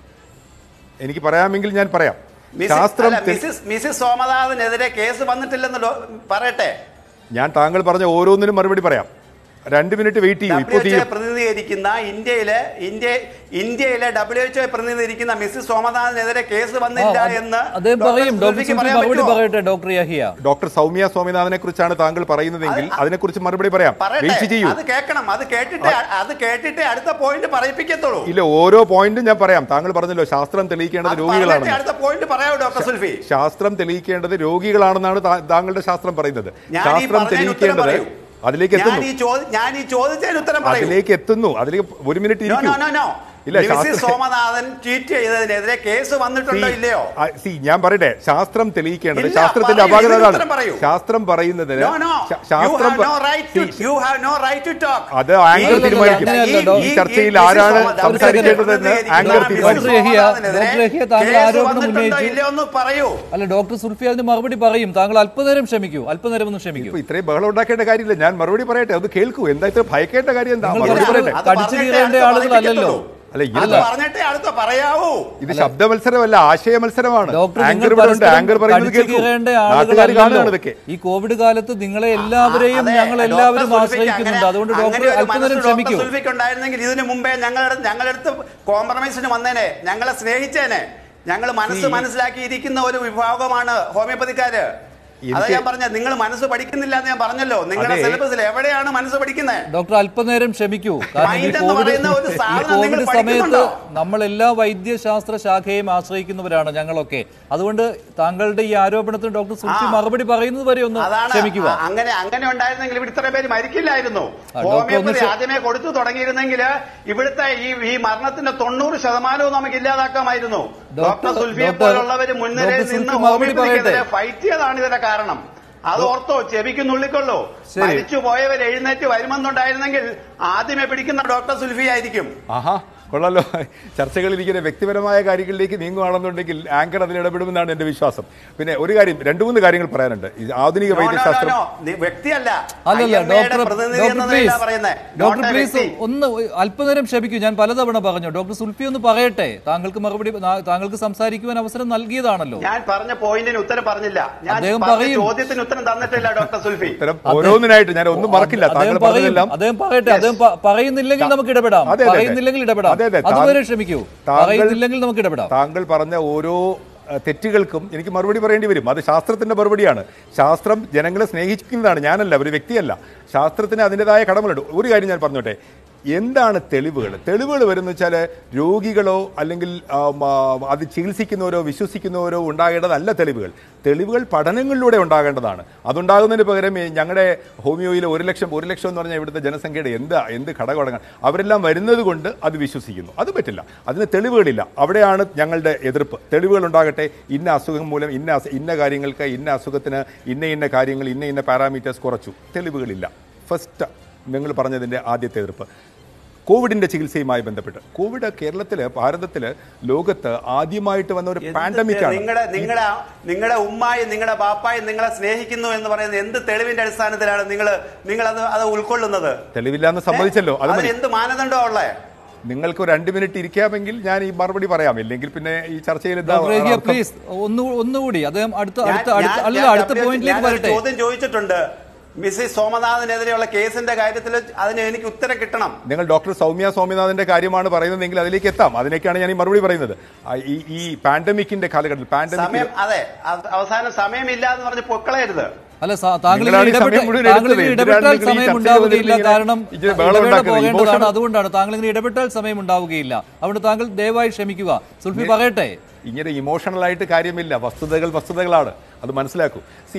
എനിക്ക് പറയാമെങ്കിൽ ഞാൻ പറയാം മിസ്സിസ്- ശാസ്ത്രം അല്ല, തെ- മിസ്സിസ് മിസ്സിസ് സോമനാഥനെതിരെ കേസ് വന്നിട്ടില്ലെന്ന് ഡോ- പറയട്ടെ ഞാൻ താങ്കൾ പറഞ്ഞ ഓരോന്നിനും മറുപടി പറയാം രണ്ട് മിനിറ്റ് വെയിറ്റ് ചെയ്യൂ ഇപ്പൊ ഡബ്ല്യു എച്ച് തീരും പ്രതിനിധീകരിക്കുന്ന ഇന്ത്യയിലെ ഇന്ത്യ ഇന്ത്യയിലെ ഡബ്ല്യു എച്ച് പ്രതിനിധീകരിക്കുന്ന മിസ്സിസ് സോമനാഥനെതിരെ കേസ് ആ, വന്നില്ല അത് എന്ന് അദ്ദേഹം ഡോക്ടർ പറയും ഡോക്ടർ സുൽഫിക്ക് സുൽഫി പറയാൻ മറുപടി പറ്റുമോ? പറയട്ടെ ഡോക്ടർ യഹിയ ഡോക്ടർ സൗമ്യ സ്വാമിനാഥനെ കുറിച്ചാണ് താങ്കൾ പറയുന്നതെങ്കിൽ അത് അതിനെക്കുറിച്ച് മറുപടി പറയാം വെയിറ്റ് പറയട്ടെ ചെയ്യൂ അത് കേൾക്കണം അത് കേട്ടിട്ട് അത് കേട്ടിട്ട് അടുത്ത പോയിന്റ് പറയിപ്പിക്കത്തുള്ളൂ ഇല്ല ഓരോ പോയിന്റും ഞാൻ പറയാം താങ്കൾ പറഞ്ഞല്ലോ ശാസ്ത്രം തെളിയിക്കേണ്ടത് അത് പറഞ്ഞിട്ട് രോഗികളാണെന്ന് അടുത്ത പോയിന്റ് പറയാവൂ ഡോക്ടർ സുൽഫി ശാസ്ത്രം തെളിയിക്കേണ്ടത് രോഗികളാണെന്നാണ് താ- താങ്കളുടെ ശാസ്ത്രം പറയുന്നത് ഞാൻ ഈ ശാസ്ത്രം പറഞ്ഞതിന് ഉത്തരം തെളിയിക്കേണ്ടത് പറയൂ. അതിലേക്ക് ഞാൻ എത്തുന്നു ഈ ചോദി- ഞാൻ ഈ ചോദിച്ചതിന് ഉത്തരം പറയൂ അതിലേക്ക് എത്തുന്നു അതിലേക്ക് ഒരു മിനിറ്റ് നോ ഇരിക്കൂ നോ നോ നോ ഇല്ല മിസ്സിസ് ശാസ്ത്രം സോമനാഥൻ ട്വീറ്റ് ചെയ്തതിനെതിരെ കേസ് വന്നിട്ടുണ്ടോ ഇല്ലയോ സി ഞാൻ പറയട്ടെ ശാസ്ത്രം തെളിയിക്കേണ്ടത് ഇല്ല, ശാസ്ത്രത്തിന്റെ പറയൂ, അപാകത ഇതിന് അതാണ് ഉത്തരം പറയൂ. ശാസ്ത്രം പറയുന്നതിന് നോ നോ ശാ- യു ശാസ്ത്രം have no right to See, you have no right to talk അത് ആങ്കർ തീരുമാനിക്കും ഈ ചർച്ചയിൽ ആരാണ് സംസാരിക്കേണ്ടതെന്ന് ആങ്കർ ഡോക്ടർ തീരുമാനിക്കും യഹിയ, ഡോക്ടർ യഹിയ താങ്കൾ ആരോപണം ഉന്നയിച്ചു. ഇല്ലയൊന്ന് പറയൂ അല്ല ഡോക്ടർ സുൽഫി അതിന് മറുപടി പറയും താങ്കൾ അല്പനേരം ക്ഷമിക്കൂ അല്പനേരം ഒന്ന് ക്ഷമിക്കൂ ഇപ്പൊ ഇത്രയും ബഹളം ഉണ്ടാക്കേണ്ട കാര്യമില്ല ഞാൻ മറുപടി പറയട്ടെ അത് കേൾക്കൂ എന്താ ഇത്ര ഭയക്കേണ്ട കാര്യം എന്താ നിങ്ങൾ മറുപടി പറയട്ടെ അത് കടിച്ചു പറഞ്ഞിട്ടേ കീറേണ്ട അടുത്ത ആളുകളല്ലല്ലോ. പറയിപ്പിക്കത്തുള്ളൂ. അല്ല അത് ഇത് പറഞ്ഞിട്ടേ അടുത്ത പറയാവൂ ഇത് ശബ്ദ മത്സരമല്ല ആശയ മത്സരമാണ് ഡോക്ടർ ആങ്കർ നിങ്ങൾ ഇവിടെ ഉണ്ട് പരസ്പരം ആങ്കർ പറയുന്നത് കടിച്ചു കേൾക്കൂ കീറേണ്ട നാട്ടുകാർ കാണുകയാണ് ആളുകളല്ലല്ലോ ഇതൊക്കെ ഈ കോവിഡ് കാലത്ത് നിങ്ങളെ എല്ലാവരെയും അതെ, ഞങ്ങൾ ഡോക്ടർ എല്ലാവരും സുൽഫിക്ക് ആശ്രയിക്കുന്നുണ്ട് അങ്ങനെ- അതുകൊണ്ട് അങ്ങനെ ഡോക്ടർ ഒരു അല്പനേരം മനസ്സ് ക്ഷമിക്കൂ ഡോക്ടർ സുൽഫിക്ക് ഉണ്ടായിരുന്നെങ്കിൽ ഇതിനു മുമ്പേ ഞങ്ങളുടെ ഞങ്ങളടുത്ത് കോംപ്രമൈസിന് വന്നേനെ ഞങ്ങളെ സ്നേഹിച്ചേനെ ഞങ്ങൾ മനസ്സ് മനസ്സിലാക്കിയിരിക്കുന്ന ഒരു വിഭാഗമാണ് ഹോമിയോപ്പതിക്കാര് അതാ എനിക്ക് ഞാൻ പറഞ്ഞ നിങ്ങൾ മനസ്സ് പഠിക്കുന്നില്ല എന്ന് ഞാൻ പറഞ്ഞല്ലോ നിങ്ങളുടെ അതെ. സിലബസിൽ എവിടെയാണ് മനസ്സ് പഠിക്കുന്നത് ഡോക്ടർ അല്പനേരം ക്ഷമിക്കൂ കാരണം ഈ Mind എന്ന് കോവിഡ് പറയുന്ന ഒരു ഈ സാധനം നിങ്ങൾ കോവിഡ് സമയത്ത് പഠിക്കുന്നുണ്ടോ? നമ്മൾ എല്ലാ വൈദ്യശാസ്ത്ര ശാഖയെയും ആശ്രയിക്കുന്നവരാണ് ഞങ്ങളൊക്കെ അതുകൊണ്ട് താങ്കളുടെ ഈ ആരോപണത്തിന് ഡോക്ടർ സുൽഫി ആ. മറുപടി പറയുന്നത് വരെ ഒന്ന് അതാണ് ക്ഷമിക്കുക അ- അങ്ങനെ അങ്ങനെ ഉണ്ടായിരുന്നെങ്കിൽ ഇവിടെ ഇത്ര പേര് മരിക്കില്ലായിരുന്നു ഡോക്ടർ ഒന്ന് ഹോമിയോപ്പതി ക്ഷ- ആദ്യമേ കൊടുത്തു തുടങ്ങിയിരുന്നെങ്കിൽ ഇവിടുത്തെ ഈ ഈ മരണത്തിന്റെ തൊണ്ണൂറ് ശതമാനവും നമുക്ക് ഇല്ലാതാക്കാമായിരുന്നു ഡോക്ടർ- ഡോക്ടർ സുൽഫിയെ ഡോക്ടർ- പോലുള്ളവര് മുൻനിരയിൽ ഡോക്ടർ നിന്ന് സുൽഫി മറുപടി ഹോമിയോപ്പതിക്കെതിരെ പറയട്ടെ. ഫൈറ്റ് ചെയ്തതാണ് ഇതിന്റെ കാരണം അത് ഓർത്തോ ചെവിക്കുന്നുള്ളിക്കൊള്ളൂ ശരി. മരിച്ചു പോയവർ എഴുന്നേറ്റ് വരുമെന്നുണ്ടായിരുന്നെങ്കിൽ ആദ്യമേ പിടിക്കുന്ന ഡോക്ടർ സുൽഫി ആയിരിക്കും ആഹാ കൊള്ളാലോ ചർച്ചകളിൽ ഇങ്ങനെ വ്യക്തിപരമായ കാര്യങ്ങളിലേക്ക് നീങ്ങുകയാണെന്നുണ്ടെങ്കിൽ ആങ്കർ അതിൽ ഇടപെടുമെന്നാണ് എന്റെ വിശ്വാസം പിന്നെ ഒരു കാര്യം രണ്ടു മൂന്ന് കാര്യങ്ങൾ പറയാനുണ്ട് ഈ ആധുനിക No, no, no, വൈദ്യശാസ്ത്രം no. നി- വ്യക്തിയല്ല അല്ലല്ല IMA യുടെ ഡോക്ടർ പ്രതിനിധി ഡോക്ടർ എന്ന പ്ലീസ് നിലയിലാ പറയുന്നത്. ഡോക്ടർ Not a പ്ലീസ് വ്യക്തി. ഒന്ന് അല്പനേരം ക്ഷമിക്കൂ ഞാൻ പലതവണ പറഞ്ഞു ഡോക്ടർ സുൽഫി ഒന്ന് പറയട്ടെ താങ്കൾക്ക് മറുപടി നാ- താങ്കൾക്ക് സംസാരിക്കുവാൻ അവസരം നൽകിയതാണല്ലോ ഞാൻ പറഞ്ഞ പോയിന്റിന് ഉത്തരം പറഞ്ഞില്ല ഞാൻ അദ്ദേഹം പറഞ്ഞ പറയും. ചോദ്യത്തിന് ഉത്തരം തന്നിട്ടില്ല ഡോക്ടർ സുൽഫി ഇത്തരം ഓരോന്നിനായിട്ട് ഞാൻ ഒന്നും മറക്കില്ല താങ്കൾ അദ്ദേഹം പറയും പറഞ്ഞതെല്ലാം അദ്ദേഹം പറയട്ടെ അദ്ദേഹം പ- പറയുന്നില്ലെങ്കിൽ നമുക്ക് ഇടപെടാം അതെ, അതെ, അതെ. പറയുന്നില്ലെങ്കിൽ ഇടപെടാം അതെ, അതെ. അതുവരെ താങ്കൾ- ക്ഷമിക്കൂ താങ്കൾ- പറയുന്നില്ലെങ്കിൽ നമുക്ക് ഇടപെടാം താങ്കൾ പറഞ്ഞ ഓരോ അഹ്, തെറ്റുകൾക്കും എനിക്ക് മറുപടി പറയേണ്ടി വരും അത് ശാസ്ത്രത്തിന്റെ മറുപടിയാണ് ശാസ്ത്രം ജനങ്ങളെ സ്നേഹിക്കുന്നതാണ് ഞാനല്ല ഒരു വ്യക്തിയല്ല ശാസ്ത്രത്തിന് അതിൻ്റെതായ കടമകളുണ്ട് ഒരു കാര്യം ഞാൻ പറഞ്ഞോട്ടെ എന്താണ് തെളിവുകൾ തെളിവുകൾ വരുന്ന വെച്ചാൽ രോഗികളോ അല്ലെങ്കിൽ ആം, ആ, അത് ചികിത്സിക്കുന്നവരോ വിശ്വസിക്കുന്നവരോ ഉണ്ടാകേണ്ടതല്ല തെളിവുകൾ തെളിവുകൾ പഠനങ്ങളിലൂടെ ഉണ്ടാകേണ്ടതാണ് അതുണ്ടാകുന്നതിന് പകരം ഈ ഞങ്ങളുടെ ഹോമിയോയിൽ ഒരു ലക്ഷം ഒരു ലക്ഷം എന്ന് പറഞ്ഞാൽ ഇവിടുത്തെ ജനസംഖ്യയുടെ എന്താ എന്ത് ഘടകമാണ് അവരെല്ലാം വരുന്നത് കൊണ്ട് അത് വിശ്വസിക്കുന്നു അത് പറ്റില്ല അതിന് തെളിവുകളില്ല അവിടെയാണ് ഞങ്ങളുടെ എതിർപ്പ് തെളിവുകൾ ഉണ്ടാകട്ടെ ഇന്ന അസുഖം മൂലം ഇന്ന അസു- ഇന്ന കാര്യങ്ങൾക്ക് ഇന്ന അസുഖത്തിന് ഇന്ന ഇന്ന കാര്യങ്ങൾ ഇന്ന ഇന്ന പാരാമീറ്റേഴ്സ് കുറച്ചു തെളിവുകളില്ല ഫസ്റ്റ് നിങ്ങൾ പറഞ്ഞതിൻ്റെ ആദ്യത്തെ എതിർപ്പ് കോവിഡിന്റെ ചികിത്സയുമായി ബന്ധപ്പെട്ട് കോവിഡ് കേരളത്തിൽ ഭാരതത്തിൽ ലോകത്ത് ആദ്യമായിട്ട് വന്ന ഒരു പാൻഡമിക് ആണ് നിങ്ങളുടെ നിങ്ങളുടെ നിങ്ങളുടെ ഉമ്മായും നിങ്ങളുടെ ബാപ്പായും നിങ്ങളെ സ്നേഹിക്കുന്നു എന്ന് പറയുന്നത് എന്ത് തെളിവിന്റെ അടിസ്ഥാനത്തിലാണ് നിങ്ങൾ നിങ്ങൾ അത് അത് ഉൾക്കൊള്ളുന്നത് തെളിവില്ലാന്ന് സമ്മതിച്ചല്ലോ അത് അതിന് മതി എന്ത് മാനദണ്ഡമാണ് ഉള്ളേ നിങ്ങൾക്ക് ഒരു രണ്ട് മിനിറ്റ് ഇരിക്കാമെങ്കിൽ ഞാൻ ഈ മറുപടി പറയാം ഇല്ലെങ്കിൽ പിന്നെ ഈ ചർച്ചയിൽ എന്താ ഡോക്ടർ ഏകിയ അർത്ഥം? പ്ലീസ് ഒന്ന് ഒന്നുകൂടി അദ്ദേഹം അടുത്ത ഞാൻ- അടുത്ത അടുത്ത ഞാൻ- അല്ല ഞാൻ അടുത്ത ഡബ്ല്യു- പോയിന്റിലേക്ക് ഞാനൊരു വരട്ടെ ചോദ്യം ചോദിച്ചിട്ടുണ്ട് മിസ്സിസ് സോമനാഥനെതിരെയുള്ള കേസിന്റെ കാര്യത്തിൽ അതിന് എനിക്ക് ഉത്തരം കിട്ടണം നിങ്ങൾ ഡോക്ടർ സൗമ്യ സ്വാമിനാഥന്റെ കാര്യമാണ് പറയുന്നതെങ്കിൽ അതിലേക്ക് എത്താം അതിലേക്കാണ് ഞാൻ ഈ മറുപടി പറയുന്നത് ആ, ഈ ഈ പാൻഡമിക്കിന്റെ കാലഘട്ടത്തിൽ പാൻഡമിക് സമയം അതെ അത് അവസാനം സമയമില്ല എന്ന് പറഞ്ഞ് പൊക്കളയരുത് അല്ല സാ- താങ്കൾ നിങ്ങളാണ് ഈ ഇങ്ങനെ സമയം ഇടപെട്ട- മുഴുവൻ താങ്കൾ എടുത്തത്. ഇങ്ങനെ എന്തിനാണ് ഇടപെട്ടാൽ നിങ്ങൾ ഈ സമയം ചർച്ച ഉണ്ടാവുകയില്ല ചെയ്തുകൊണ്ടിരിക്കുന്നത്? കാരണം ഇത് ബഹളം ഇടവേള ഉണ്ടാക്കരുത്. പോകേണ്ടതാണ് Emotion- അതുകൊണ്ടാണ് താങ്കൾ ഇങ്ങനെ ഇടപെട്ടാൽ സമയം ഉണ്ടാവുകയില്ല അതുകൊണ്ട് താങ്കൾ ദയവായി ക്ഷമിക്കുക സുൽഫി പറയട്ടെ ഇങ്ങനെ ഇമോഷണൽ ആയിട്ട് കാര്യമില്ല വസ്തുതകൾ വസ്തുതകളാണ് അത് മനസ്സിലാക്കൂ സി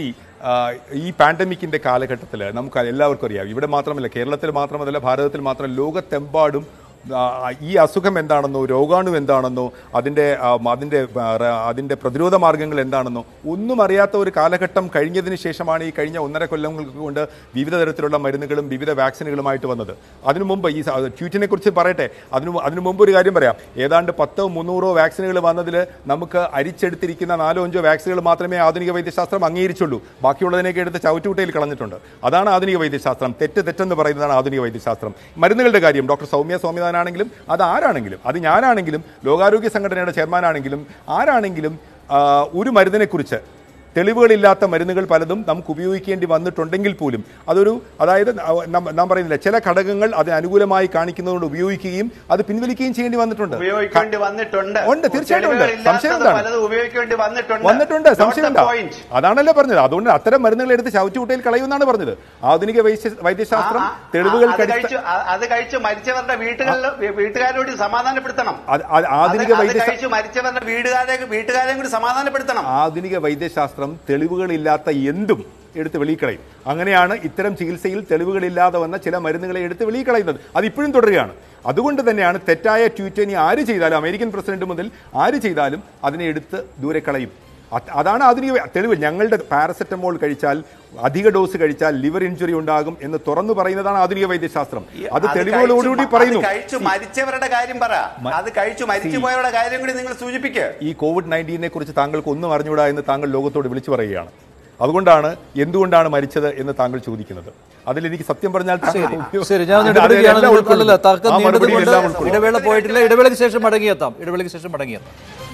ഈ പാൻഡമിക്കിന്റെ കാലഘട്ടത്തിൽ നമുക്ക് എല്ലാവർക്കും അറിയാം ഇവിടെ മാത്രമല്ല കേരളത്തിൽ മാത്രമല്ല ഭാരതത്തിൽ മാത്രമല്ല ലോകത്തെമ്പാടും ആ, ഈ അസുഖം എന്താണെന്നോ രോഗാണു എന്താണെന്നോ അതിൻ്റെ ആ, അതിൻ്റെ ആ, റ- അതിൻ്റെ പ്രതിരോധ മാർഗങ്ങൾ എന്താണെന്നോ ഒന്നും അറിയാത്ത ഒരു കാലഘട്ടം കഴിഞ്ഞതിന് ശേഷമാണ് ഈ കഴിഞ്ഞ ഒന്നര കൊല്ലങ്ങൾക്ക് കൊണ്ട് വിവിധ തരത്തിലുള്ള മരുന്നുകളും വിവിധ വാക്സിനുകളുമായിട്ട് വന്നത് അതിനു മുമ്പ് ഈ സ- ട്വീറ്റിനെ കുറിച്ച് പറയട്ടെ അതിനു മു- അതിനു മുമ്പ് ഒരു കാര്യം പറയാം ഏതാണ്ട് പത്തോ മുന്നൂറോ വാക്സിനുകൾ വന്നതിൽ നമുക്ക് അരിച്ചെടുത്തിരിക്കുന്ന നാലോ അഞ്ചോ വാക്സിനുകൾ മാത്രമേ ആധുനിക വൈദ്യശാസ്ത്രം അംഗീകരിച്ചുള്ളൂ ബാക്കിയുള്ളതിനൊക്കെ എടുത്ത് ചവിറ്റുകുട്ടയിൽ കളഞ്ഞിട്ടുണ്ട് അതാണ് ആധുനിക വൈദ്യശാസ്ത്രം തെറ്റ് തെറ്റെന്ന് പറയുന്നതാണ് ആധുനിക വൈദ്യശാസ്ത്രം മരുന്നുകളുടെ കാര്യം ഡോക്ടർ സൗമ്യ സ്വാമിനാഥനാണെങ്കിലും അത് ആരാണെങ്കിലും അത് ഞാനാണെങ്കിലും ലോകാരോഗ്യ സംഘടനയുടെ ചെയർമാനാണെങ്കിലും ആരാണെങ്കിലും ആ, ഒരു മരുന്നിനെക്കുറിച്ച് തെളിവുകളില്ലാത്ത മരുന്നുകൾ പലതും നമുക്ക് ഉപയോഗിക്കേണ്ടി വന്നിട്ടുണ്ടെങ്കിൽ പോലും അതൊരു അതായത് ന- നാം പറയുന്നില്ല ചില ഘടകങ്ങൾ അതിന് അനുകൂലമായി കാണിക്കുന്നതുകൊണ്ട് ഉപയോഗിക്കുകയും അത് പിൻവലിക്കുകയും ചെയ്യേണ്ടി വന്നിട്ടുണ്ട് ഉപയോഗിക്കേണ്ടി വന്നിട്ടുണ്ട് ഉണ്ട്, തീർച്ചയായിട്ടും ഉണ്ട്. തെളിവുകളില്ലാത്തത് സംശയം എന്താണ്? പലതും ഉപയോഗിക്കേണ്ടി വന്നിട്ടുണ്ട് വന്നിട്ടുണ്ട് Not the സംശയമില്ല point. അതാണല്ലോ പറഞ്ഞത് അതുകൊണ്ട് അത്തരം മരുന്നുകൾ എടുത്ത് ചവിറ്റുകുട്ടയിൽ കളയുമെന്നാണ് പറഞ്ഞത് ആധുനിക വൈദ്യ- വൈദ്യശാസ്ത്രം ആ, ആ, തെളിവുകൾ അത് കടിച്ച കഴിച്ചു ആ, അത് കഴിച്ച് മരിച്ചവരുടെ വീട്ടുകളിൽ വീട്ടുകാരോട് സമാധാനപ്പെടുത്തണം അത് അത് ആധുനിക അത് അത് വൈദ്യശാസ്ത്രം കഴിച്ച് മരിച്ചവരുടെ വീടുകാരെ വീട്ടുകാരെയും കൂടി സമാധാനപ്പെടുത്തണം ആധുനിക വൈദ്യശാസ്ത്രം തെളിവുകളില്ലാത്ത എന്തും എടുത്ത് വെളിക്കളയും അങ്ങനെയാണ് ഇത്തരം ചികിത്സയിൽ തെളിവുകളില്ലാതെ വന്ന ചില മരുന്നുകളെ എടുത്ത് വെളിക്കളയുന്നത് അത് ഇപ്പോഴും തുടരുകയാണ് അതുകൊണ്ട് തന്നെയാണ് തെറ്റായ ട്വീറ്റ് ഇനി ആര് ചെയ്താലും അമേരിക്കൻ പ്രസിഡന്റ് മുതൽ ആര് ചെയ്താലും അതിനെ എടുത്ത് ദൂരെ കളയും അത് അതാണ് ആധുനിക വൈ- തെളിവ് ഞങ്ങളുടെ പാരസെറ്റമോൾ കഴിച്ചാൽ അധിക ഡോസ് കഴിച്ചാൽ ലിവർ ഇഞ്ചുറി ഉണ്ടാകും എന്ന് തുറന്നു പറയുന്നതാണ് ആധുനിക വൈദ്യശാസ്ത്രം അത് അത് തെളിവുകളോടുകൂടി കഴിച്ചു- പറയുന്നു അത് കഴിച്ചു മരിച്ചവരുടെ കാര്യം പറ അത് കഴിച്ചു മരിച്ചു പോയവരുടെ കാര്യം കൂടി നിങ്ങൾ സൂചിപ്പിക്കുക ഈ കോവിഡ് നയൻറ്റീനെ കുറിച്ച് താങ്കൾക്ക് ഒന്നും അറിഞ്ഞുകൂടാ എന്ന് താങ്കൾ ലോകത്തോട് വിളിച്ചു പറയുകയാണ് അതുകൊണ്ടാണ് എന്തുകൊണ്ടാണ് മരിച്ചത് എന്ന് താങ്കൾ ചോദിക്കുന്നത് അതിൽ എനിക്ക് സത്യം പറഞ്ഞാൽ ശരി ഞാൻ ഒന്ന് അത് ഇടപെടുകയാണ് അതെല്ലാം അല്ലല്ല തർക്കം ആ മറുപടി നീണ്ടതുകൊണ്ട് എല്ലാം ഉൾക്കൊള്ളും. ഇടവേള പോയിട്ടില്ല ഇടവേളയ്ക്ക് ശേഷം മടങ്ങിയെത്താം ഇടവേളയ്ക്ക് ശേഷം മടങ്ങിയെത്താം